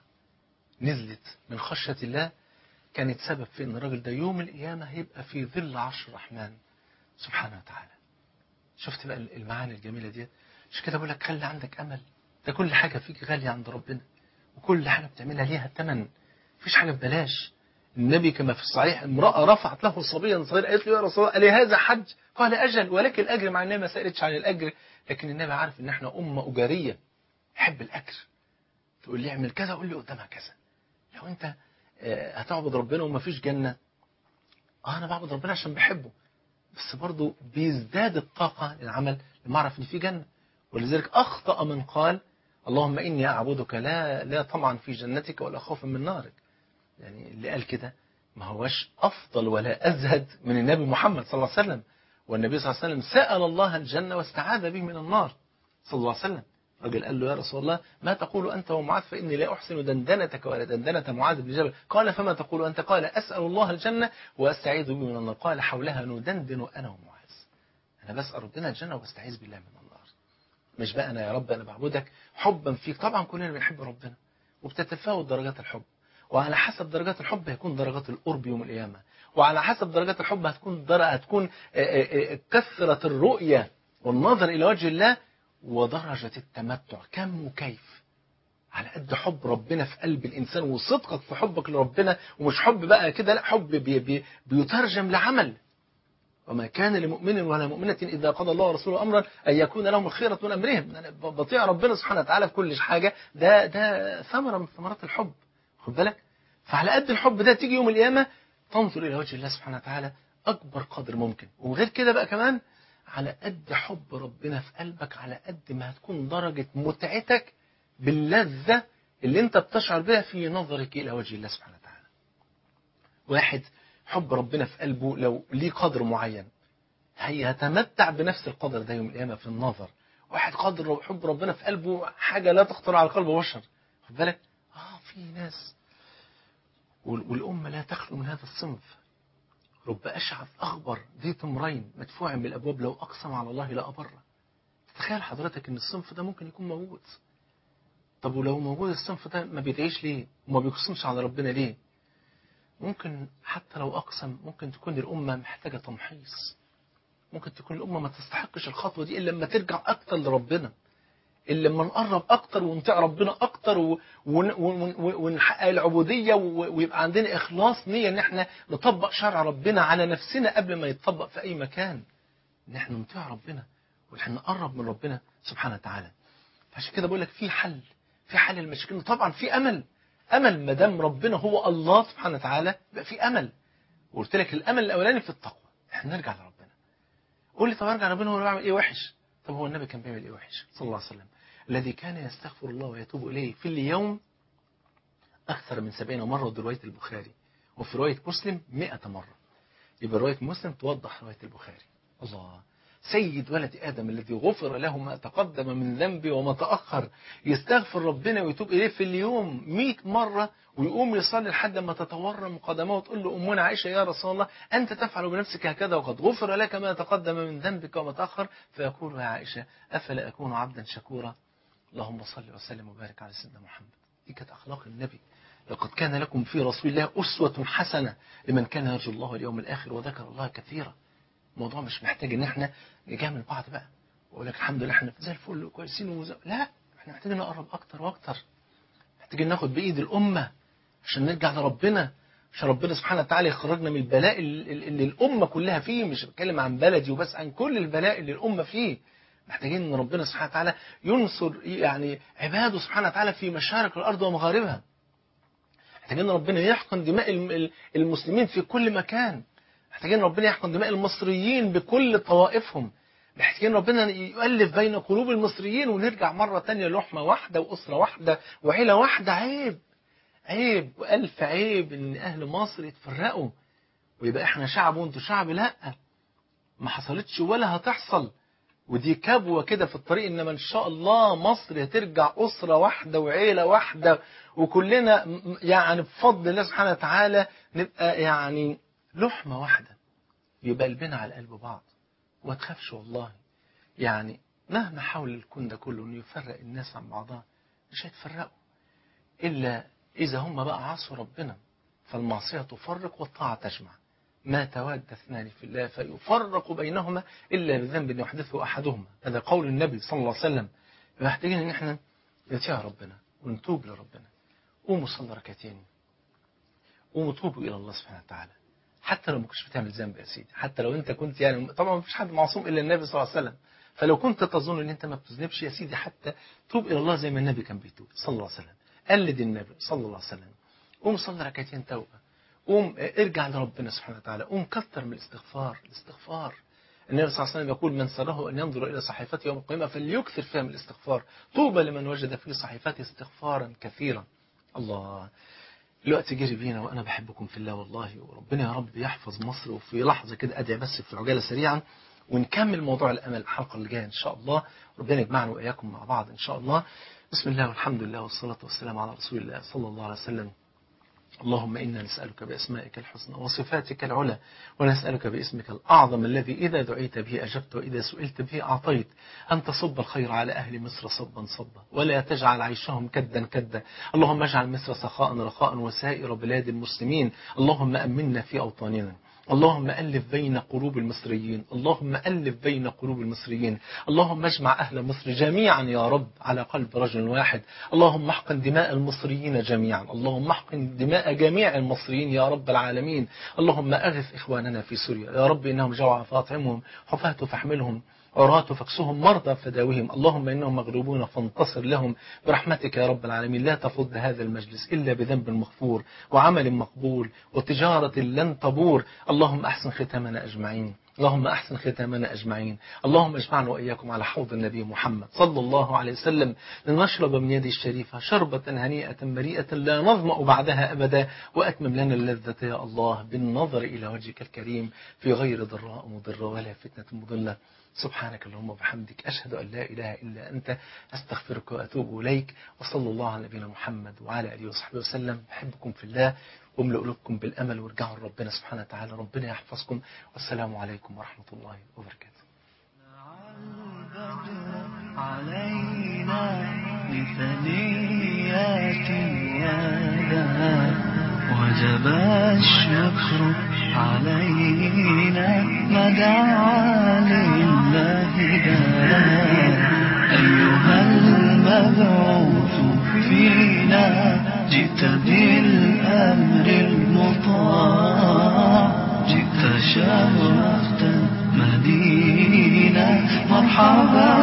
نزلت من خشية الله كانت سبب في ان الراجل ده يوم القيامة هيبقى في ظل عرش الرحمن سبحانه وتعالى شفت بقى المعاني الجميلة دي مش كده بقول لك خلي عندك امل ده كل حاجة فيك غالية عند ربنا وكل حاجة بتعملها ليها ثمن مفيش حاجة ببلاش النبي كما في الصحيح امرأة رفعت له صبيا صغيرا قالت له يا رسول الله ألهذا حج قال أجل ولكن الأجر مع النبي ما سألتش عن الأجر لكن النبي عارف إن احنا أمة أجارية يحب الأجر تقول لي اعمل كذا قول لي قدامها كذا لو أنت آه، هتعبد ربنا وما فيش جنة اه أنا بعبد ربنا عشان بحبه بس برضه بيزداد الطاقة للعمل لما أعرف إن في جنة ولذلك أخطأ من قال اللهم إني أعبدك لا لا طمعا في جنتك ولا خوفا من نارك يعني اللي قال كده ما هوش أفضل ولا أزهد من النبي محمد صلى الله عليه وسلم والنبي صلى الله عليه وسلم سأل الله الجنة واستعاذ به من النار صلى الله عليه وسلم رجل قال له يا رسول الله ما تقول أنت ومعاذ فإني لا أحسن دندنتك ولا دندنة معاذ بن جبل قال فما تقول أنت قال أسأل الله الجنة وأستعيذ به من النار قال حولها ندندن أنا ومعاذ أنا بسأل ربنا الجنة واستعيذ بالله من النار مش بقى أنا يا رب أنا بعبدك حبا فيك طبعا كلنا بنحب ربنا وبتتفاوت درجات الحب وعلى حسب درجات الحب هيكون درجات القرب يوم القيامة وعلى حسب درجات الحب هتكون در... هتكون آه، آه، آه، كثرة الرؤية والنظر إلى وجه الله ودرجة التمتع كم وكيف على قد حب ربنا في قلب الإنسان وصدقك في حبك لربنا ومش حب بقى كده لا حب بي بي بيترجم لعمل وما كان لمؤمن ولا مؤمنة إذا قضى الله ورسوله أمرا أن يكون لهم الخيرة من أمرهم أنا بطيع ربنا سبحانه وتعالى في كل حاجة ده ده ثمرة من ثمرات الحب خد بالك فعلى قد الحب ده تيجي يوم القيامة تنظر إلى وجه الله سبحانه وتعالى أكبر قدر ممكن وغير كده بقى كمان على قد حب ربنا في قلبك على قد ما هتكون درجة متعتك باللذة اللي انت بتشعر بها في نظرك إلى وجه الله سبحانه وتعالى واحد حب ربنا في قلبه لو ليه قدر معين هيتمتع بنفس القدر ده يوم القيامة في النظر واحد قدر حب ربنا في قلبه حاجة لا تخطر على قلب بشر خد بالك اه في ناس وال- والأمة لا تخلو من هذا الصنف رب أشعث أخبر ذي تمرين مدفوع بالأبواب لو أقسم على الله لا أبره تخيل حضرتك إن الصنف ده ممكن يكون موجود طب ولو موجود الصنف ده ما بيدعيش ليه وما بيقسمش على ربنا ليه ممكن حتى لو أقسم ممكن تكون الأمة محتاجة تمحيص ممكن تكون الأمة ما تستحقش الخطوة دي إلا لما ترجع أكتر لربنا إلا لما نقرب أكتر ونطيع ربنا أكتر و- ون- ون- ون- ونحقق العبودية و- ويبقى عندنا إخلاص نية إن إحنا نطبق شرع ربنا على نفسنا قبل ما يتطبق في أي مكان إن إحنا نطيع ربنا وإن إحنا نقرب من ربنا سبحانه وتعالى عشان كده بقول لك في حل في حل المشاكل طبعا في أمل أمل ما دام ربنا هو الله سبحانه وتعالى يبقى في أمل وقلت لك الأمل الأولاني في التقوى إحنا نرجع لربنا قول لي طب ارجع لربنا هو بعمل ايه وحش طب هو النبي كان بيعمل ايه وحش صلى الله عليه وسلم الذي كان يستغفر الله ويتوب اليه في اليوم اكثر من سبعين مره ودي روايه البخاري وفي روايه مسلم 100 مره يبقى روايه مسلم توضح روايه البخاري الله سيد ولد ادم الذي غفر له ما تقدم من ذنبه وما تاخر يستغفر ربنا ويتوب اليه في اليوم 100 مره ويقوم يصلي لحد ما تتورم قدمه وتقول له امنا عائشه يا رسول الله انت تفعل بنفسك هكذا وقد غفر لك ما تقدم من ذنبك وما تاخر فيقول يا عائشه افلا اكون عبدا شكورا اللهم صل وسلم وبارك على سيدنا محمد دي كانت اخلاق النبي لقد كان لكم في رسول الله اسوه حسنه لمن كان يرجو الله اليوم الاخر وذكر الله كثيرا الموضوع مش محتاج ان احنا نجامل بعض بقى واقول لك الحمد لله احنا زي الفل وكويسين وزي... لا احنا محتاجين نقرب اكتر واكتر محتاجين ناخد بايد الامه عشان نرجع لربنا عشان ربنا سبحانه وتعالى يخرجنا من البلاء اللي اللي الأمة كلها فيه مش بتكلم عن بلدي وبس عن كل البلاء اللي الأمة فيه محتاجين ان ربنا سبحانه وتعالى ينصر يعني عباده سبحانه وتعالى في مشارق الأرض ومغاربها محتاجين ربنا يحقن دماء الم- المسلمين في كل مكان محتاجين ربنا يحقن دماء المصريين بكل طوائفهم محتاجين ربنا يؤلف بين قلوب المصريين ونرجع مرة تانية لحمة واحدة وأسرة واحدة وعيلة واحدة عيب عيب وألف عيب إن أهل مصر يتفرقوا ويبقى إحنا شعب وأنتوا شعب لأ ما حصلتش ولا هتحصل ودي كبوة كده في الطريق إنما إن شاء الله مصر هترجع أسرة واحدة وعيلة واحدة وكلنا م- م- يعني بفضل الله سبحانه وتعالى نبقى يعني لحمة واحدة يبقى قلبنا على قلب بعض وما تخافش والله يعني مهما حاول الكون ده كله انه يفرق الناس عن بعضها مش هيتفرقوا الا اذا هم بقى عصوا ربنا فالمعصيه تفرق والطاعه تجمع ما تواد اثنان في الله فيفرق بينهما الا بذنب يحدثه احدهما هذا قول النبي صلى الله عليه وسلم محتاجين ان احنا نطيع ربنا ونتوب لربنا قوموا صلوا ركعتين قوموا توبوا الى الله سبحانه وتعالى حتى لو ما كنتش بتعمل ذنب يا سيدي حتى لو انت كنت يعني طبعا ما فيش حد معصوم الا النبي صلى الله عليه وسلم فلو كنت تظن ان انت ما بتذنبش يا سيدي حتى توب الى الله زي ما النبي كان بيتوب صلى الله عليه وسلم قلد النبي صلى الله عليه وسلم قوم صلي ركعتين توبه قوم ارجع لربنا سبحانه وتعالى قوم كتر من الاستغفار الاستغفار النبي صلى الله عليه وسلم يقول من سره ان ينظر الى صحيفته يوم القيامه فليكثر فيها من الاستغفار طوبى لمن وجد في صحيفته استغفارا كثيرا الله الوقت جري بينا وانا بحبكم في الله والله وربنا يا رب يحفظ مصر وفي لحظه كده ادعي بس في عجاله سريعا ونكمل موضوع الامل الحلقه اللي جايه ان شاء الله ربنا يجمعنا واياكم مع بعض ان شاء الله بسم الله والحمد لله والصلاه والسلام على رسول الله صلى الله عليه وسلم اللهم إنا نسألك بأسمائك الحسنى وصفاتك العلى ونسألك باسمك الأعظم الذي إذا دعيت به أجبت وإذا سئلت به أعطيت أن تصب الخير على أهل مصر صبا صبا ولا تجعل عيشهم كدا كدا اللهم اجعل مصر سخاء رخاء وسائر بلاد المسلمين اللهم أمنا في أوطاننا اللهم ألف بين قلوب المصريين اللهم ألف بين قلوب المصريين اللهم اجمع أهل مصر جميعا يا رب على قلب رجل واحد اللهم احقن دماء المصريين جميعا اللهم احقن دماء جميع المصريين يا رب العالمين اللهم أغث إخواننا في سوريا يا رب إنهم جوع فاطعمهم حفاة فاحملهم عراة فاكسهم مرضى فداوهم اللهم إنهم مغلوبون فانتصر لهم برحمتك يا رب العالمين لا تفض هذا المجلس إلا بذنب مغفور وعمل مقبول وتجارة لن تبور اللهم أحسن ختامنا أجمعين اللهم أحسن ختامنا أجمعين اللهم اجمعنا وإياكم على حوض النبي محمد صلى الله عليه وسلم لنشرب من يده الشريفة شربة هنيئة مريئة لا نظمأ بعدها أبدا وأتمم لنا اللذة يا الله بالنظر إلى وجهك الكريم في غير ضراء مضرة ولا فتنة مضلة سبحانك اللهم وبحمدك أشهد أن لا إله إلا أنت أستغفرك وأتوب إليك وصلى الله على نبينا محمد وعلى آله وصحبه وسلم بحبكم في الله واملؤ قلوبكم بالأمل وارجعوا لربنا سبحانه وتعالى ربنا يحفظكم والسلام عليكم ورحمة الله وبركاته علينا بثنيات يدا وجب الشكر علينا ما دعا لله دا أيها المبعوث فينا جئت بالأمر المطاع جئت شرفت مدينة مرحبا